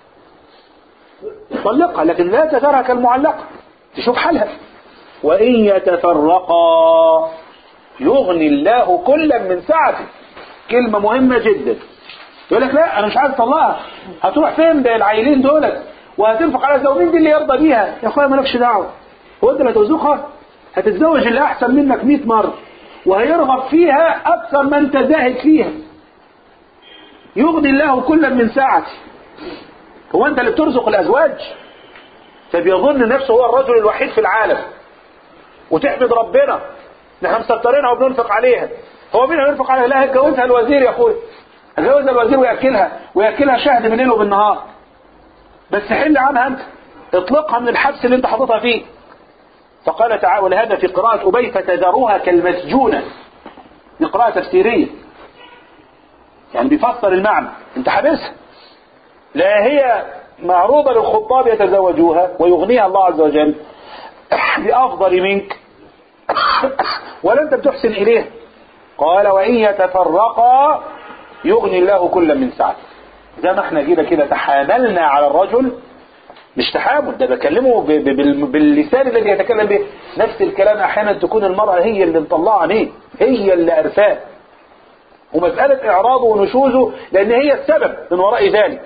طلقها لكن لا تذرها كالمعلقة تشوف حالها وإن يتفرقا يغني الله كلا من سعته كلمة مهمة جدا يقول لك لا أنا مش عايز أطلقها هتروح فين بالعيلين دولت وهتنفق على زوجين دي اللي يرضى بيها يا أخويا مالكش دعوة هو أنت اللي هترزقها هتتزوج اللي أحسن منك 100 مرة وهيرغب فيها أكثر ما أنت زاهد فيها يغني الله كلا من سعته هو انت اللي بترزق الازواج فبيظن نفسه هو الرجل الوحيد في العالم وتحمد ربنا نحن مسترينها وبننفق عليها هو مين هينفق عليها لا هتجوزها الوزير يا اخويا هتجوزها الوزير وياكلها وياكلها شهد من ليل وبالنهار بس حل عنها انت اطلقها من الحبس اللي انت حاططها فيه فقال تعالى ولهذا في قراءة أبي فتذروها كالمسجونة دي قراءة تفسيرية يعني بيفسر المعنى انت حابسها لا هي معروضة للخطاب يتزوجوها ويغنيها الله عز وجل بأفضل منك ولا أنت بتحسن إليه قال وإن يتفرقا يغني الله كل من سعته زي ما احنا كده كده تحاملنا على الرجل مش تحامل ده بكلمه ب- ب- بال- باللسان الذي يتكلم به نفس الكلام احيانا تكون المرأة هي اللي مطلعة عليه هي اللي أرفاه ومسألة إعراضه ونشوزه لأن هي السبب من وراء ذلك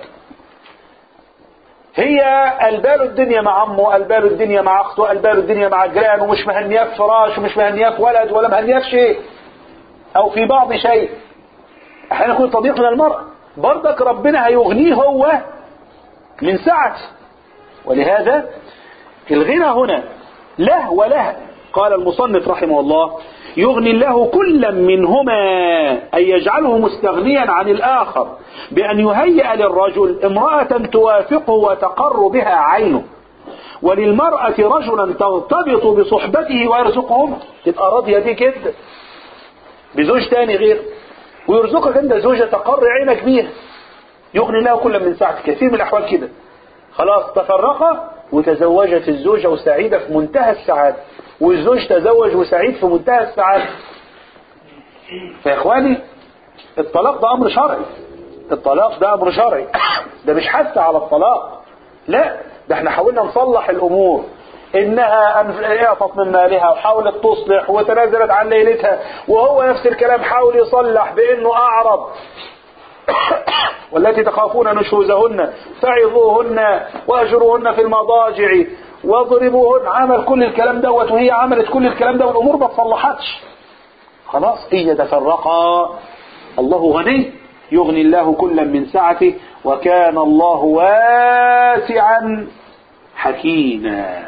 هي البال الدنيا مع عمه البال الدنيا مع اخته البال الدنيا مع جيرانه ومش مهنياه في فراش ومش مهنياه في ولد ولا مهنياه في شيء او في بعض شيء احيانا يكون تضييق من المرأة برضك ربنا هيغنيه هو من سعته ولهذا الغنى هنا له وله قال المصنف رحمه الله يغني الله كلا منهما أن يجعله مستغنيا عن الآخر بأن يهيئ للرجل امرأة توافقه وتقر بها عينه وللمرأة رجلا ترتبط بصحبته ويرزقهم تبقى راضية دي كده بزوج تاني غير ويرزقك انت زوجة تقر عينك بيها يغني الله كلا من ساعته كثير من الأحوال كده خلاص تفرقا وتزوجت الزوجة وسعيدة في منتهى السعادة والزوج تزوج وسعيد في منتهى السعادة فيا اخواني الطلاق ده امر شرعي الطلاق ده امر شرعي ده مش حتى على الطلاق لا ده احنا حاولنا نصلح الامور انها أنف- اعطت من مالها وحاولت تصلح وتنازلت عن ليلتها وهو نفس الكلام حاول يصلح بانه اعرض والتي تخافون نشوزهن فعظوهن واهجروهن في المضاجع واضربوهن عمل كل الكلام دوت وهي عملت كل الكلام ده والامور ما تصلحتش خلاص إن يتفرقا الله غني يغني الله كلا من سعته وكان الله واسعا حكيما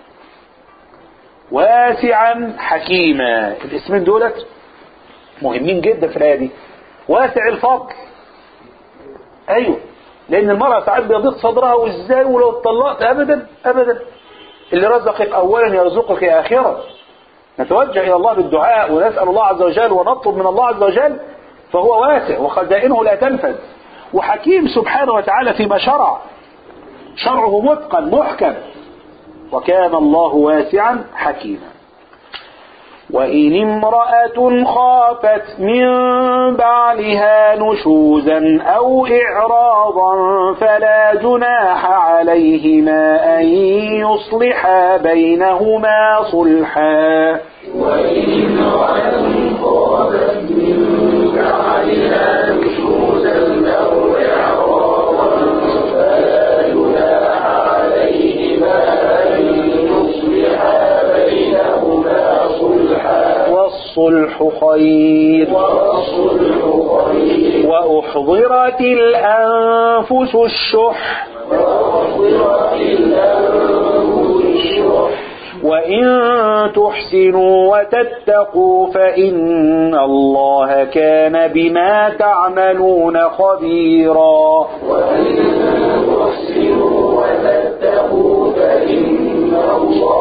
واسعا حكيما الاسمين دولت مهمين جدا في الآية دي واسع الفضل ايوه لان المرأة ساعات بيضيق صدرها وازاي ولو اتطلقت ابدا ابدا اللي رزقك اولا يرزقك اخرا نتوجه الى الله بالدعاء ونسأل الله عز وجل ونطلب من الله عز وجل فهو واسع وخزائنه لا تنفذ وحكيم سبحانه وتعالى فيما شرع شرعه متقن محكم وكان الله واسعا حكيما وإن امرأة خافت من بعلها نشوزا أو إعراضا فلا جناح عليهما أن يصلحا بينهما صلحا وإن امرأة خافت من بعدها نشوزا أو إعراضا فلا جناح عليهما أن يصلحا بينهما صلحا والصلح خير والصلح خير وأحضرت الأنفس الشح وأحضرت الأنفس الشح وإن تحسنوا وتتقوا فإن الله كان بما تعملون خبيرا وإن تحسنوا وتتقوا فإن الله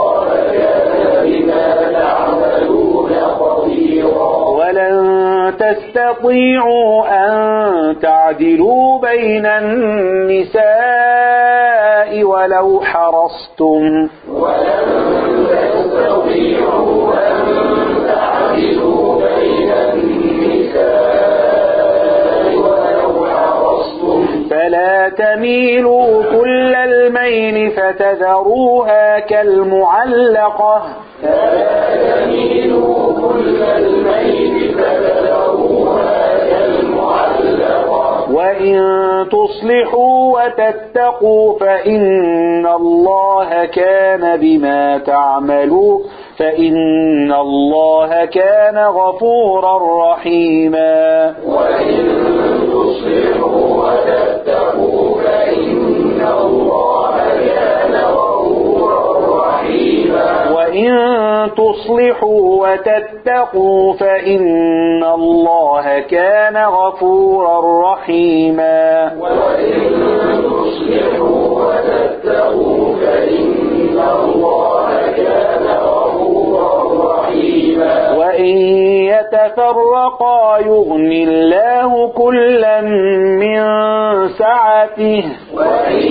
تستطيعوا أن تعدلوا بين النساء ولو حرصتم ولن تستطيعوا أن تعدلوا بين النساء ولو حرصتم فلا تميلوا كل الميل فتذروها كالمعلقة فلا تميلوا كل الميل فتذروها كالمعلقة وإن تصلحوا وتتقوا فإن الله كان بما تعملوا فإن الله كان غفورا رحيما وإن تصلحوا وتتقوا فإن الله كان غفورا رحيما وإن تصلحوا وتتقوا فإن الله كان غفورا رحيما وإن تصلحوا وتتقوا فإن الله كان غفورا رحيما وإن يتفرقا يغني الله كلا من سعته وإن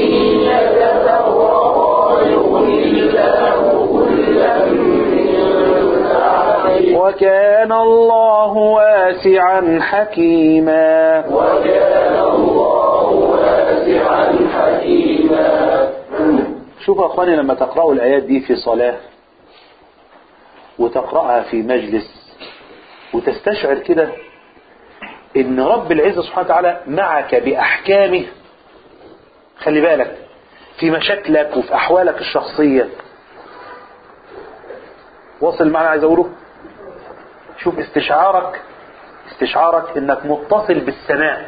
يتفرقا يغني الله كلا من سعته وكان الله واسعا حكيما وكان الله واسعا حكيما شوف يا اخواني لما تقرأوا الآيات دي في صلاة وتقرأها في مجلس وتستشعر كده ان رب العزة سبحانه وتعالى معك بأحكامه خلي بالك في مشاكلك وفي أحوالك الشخصية واصل المعنى عايز أقوله شوف استشعارك استشعارك انك متصل بالسماء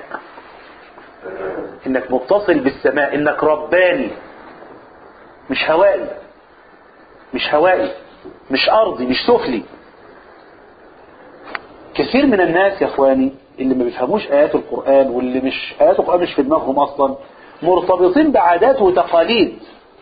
انك متصل بالسماء انك رباني مش هوائي مش هوائي مش ارضي مش سفلي كثير من الناس يا اخواني اللي ما بيفهموش ايات القرآن واللي مش ايات القرآن مش في دماغهم اصلا مرتبطين بعادات وتقاليد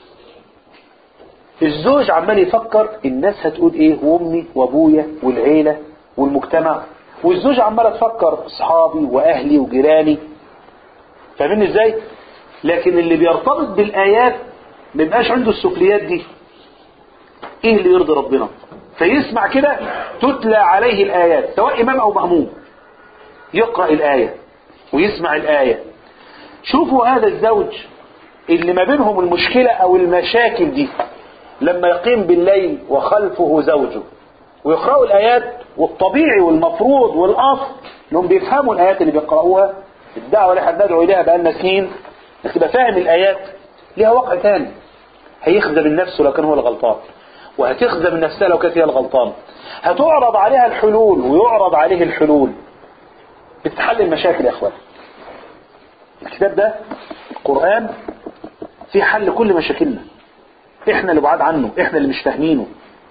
الزوج عمال يفكر الناس هتقول ايه وامي وابويا والعيلة والمجتمع والزوج عمالة تفكر اصحابي واهلي وجيراني فاهمين ازاي لكن اللي بيرتبط بالايات ما يبقاش عنده السفليات دي ايه اللي يرضي ربنا فيسمع كده تتلى عليه الايات سواء امام او مأموم يقرأ الاية ويسمع الاية شوفوا هذا الزوج اللي ما بينهم المشكلة او المشاكل دي لما يقيم بالليل وخلفه زوجه ويقرأوا الآيات والطبيعي والمفروض والأصل انهم بيفهموا الآيات اللي بيقرأوها الدعوة اللي احنا بندعو إليها بقالنا سنين انك تبقى فاهم الآيات ليها وقع تاني هيخزى من نفسه لو كان هو الغلطان وهتخزى من نفسها لو كانت هي الغلطان هتعرض عليها الحلول ويعرض عليه الحلول بتحل المشاكل يا اخوان الكتاب ده القرآن فيه حل كل مشاكلنا احنا اللي بعاد عنه احنا اللي مش فاهمينه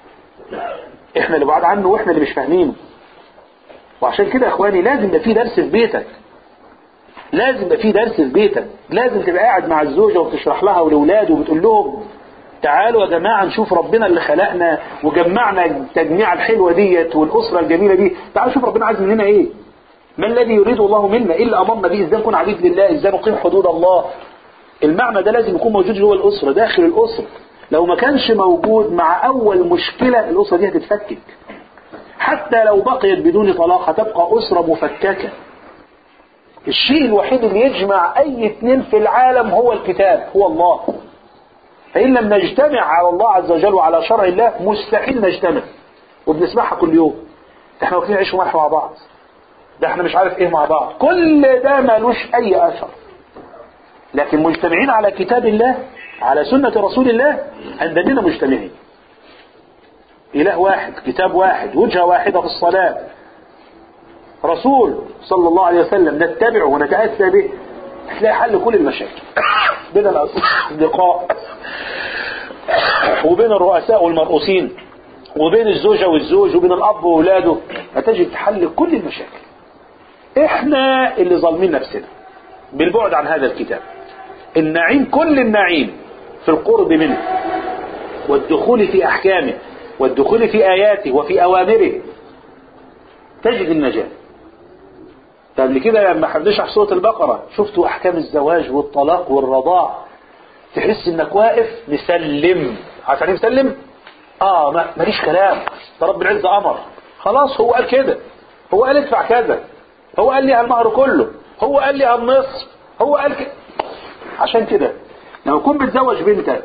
احنا اللي بعاد عنه واحنا اللي مش فاهمينه وعشان كده يا اخواني لازم يبقى في درس في بيتك لازم يبقى في درس في بيتك لازم تبقى قاعد مع الزوجة وبتشرح لها ولأولاده وبتقول لهم تعالوا يا جماعة نشوف ربنا اللي خلقنا وجمعنا التجميعة الحلوة ديت والأسرة الجميلة دي تعالوا شوف ربنا عايز مننا ايه ما الذي يريد الله منا ايه اللي امرنا به ازاي نكون عبيد لله ازاي نقيم حدود الله المعنى ده لازم يكون موجود جوه الأسرة داخل الأسرة لو ما كانش موجود مع أول مشكلة الأسرة دي هتتفكك حتى لو بقيت بدون طلاق هتبقى أسرة مفككة الشيء الوحيد اللي يجمع أي اتنين في العالم هو الكتاب هو الله فإن لم نجتمع على الله عز وجل وعلى شرع الله مستحيل نجتمع وبنسمعها كل يوم ده احنا واكلين عيش وملح مع بعض ده احنا مش عارف ايه مع بعض كل ده ملوش أي أثر لكن مجتمعين على كتاب الله على سنة رسول الله عندنا مجتمعين إله واحد كتاب واحد وجهة واحدة في الصلاة رسول صلى الله عليه وسلم نتبعه ونتأسى به هتلاقي حل كل المشاكل بين الأصدقاء وبين الرؤساء والمرؤوسين وبين الزوجة والزوج وبين الأب وأولاده هتجد حل كل المشاكل احنا اللي ظالمين نفسنا بالبعد عن هذا الكتاب النعيم كل النعيم في القرب منه والدخول في أحكامه والدخول في آياته وفي أوامره تجد النجاة قبل كده لما هنشرح سورة البقرة شفتوا أحكام الزواج والطلاق والرضاع تحس إنك واقف مسلم عارف يعني إيه مسلم؟ آه ما ماليش كلام ده رب العزة أمر خلاص هو قال كده هو قال ادفع كذا هو قال لي المهر كله هو قال لي النصف هو قال كده عشان كده لما تكون بتزوج بنتك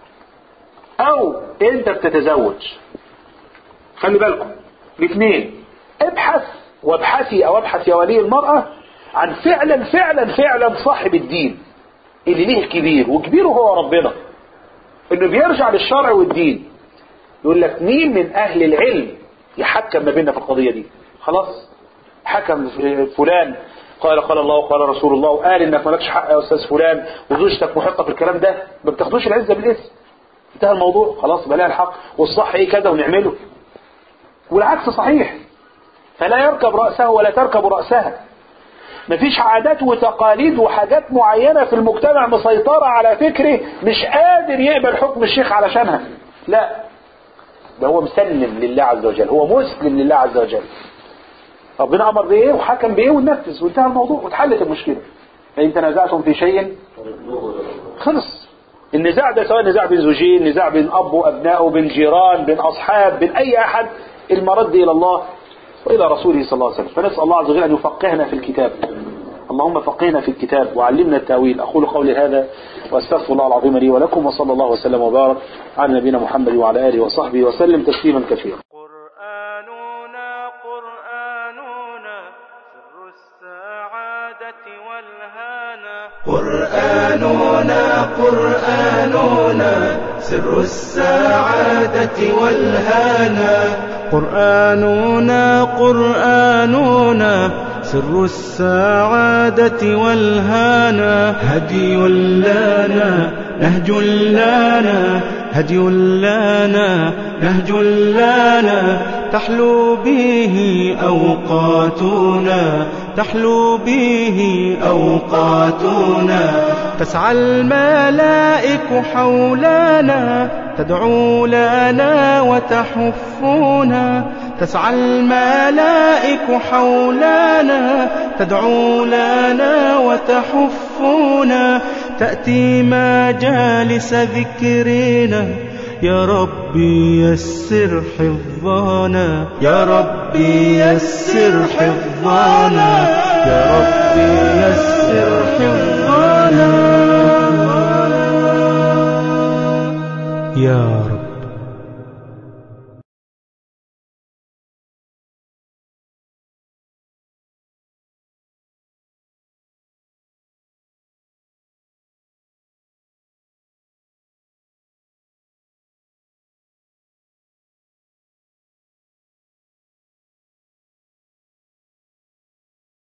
او انت بتتزوج خلي بالكم الاثنين ابحث وابحثي او ابحث يا ولي المرأة عن فعلا فعلا فعلا صاحب الدين اللي ليه كبير وكبيره هو ربنا انه بيرجع للشرع والدين يقول لك مين من اهل العلم يحكم ما بيننا في القضية دي خلاص حكم فلان قال قال الله وقال رسول الله وقال انك مالكش حق يا استاذ فلان وزوجتك محقه في الكلام ده ما بتاخدوش العزه بالاسم انتهى الموضوع خلاص بلاها الحق والصح ايه كذا ونعمله والعكس صحيح فلا يركب رأسه ولا تركب رأسها مفيش عادات وتقاليد وحاجات معينة في المجتمع مسيطرة على فكره مش قادر يقبل حكم الشيخ علشانها لا ده هو مسلم لله عز وجل هو مسلم لله عز وجل ربنا امر بايه وحكم بايه وننفذ وانتهى الموضوع واتحلت المشكله فان تنازعتم في شيء خلص النزاع ده سواء نزاع بين زوجين نزاع بين اب وابنائه بين جيران بين اصحاب بين اي احد المرد الى الله والى رسوله صلى الله عليه وسلم فنسال الله عز وجل ان يفقهنا في الكتاب اللهم فقهنا في الكتاب وعلمنا التاويل اقول قولي هذا واستغفر الله العظيم لي ولكم وصلى الله وسلم وبارك على نبينا محمد وعلى اله وصحبه وسلم تسليما كثيرا قرآننا قرآننا سر السعادة والهانا قرآننا قرآننا سر السعادة والهانا قرآننا قرآننا سر السعادة والهانا هدي لنا نهج لنا هدي لنا نهج لنا تحلو به أوقاتنا تحلو به أوقاتنا تسعى الملائك حولنا تدعو لنا وتحفنا تسعى الملائك حولنا تدعو لنا وتحفنا تأتي مجالس ذكرنا يا ربي يسر حفظنا يا ربي يسر حفظنا يا ربي يسر حفظنا يا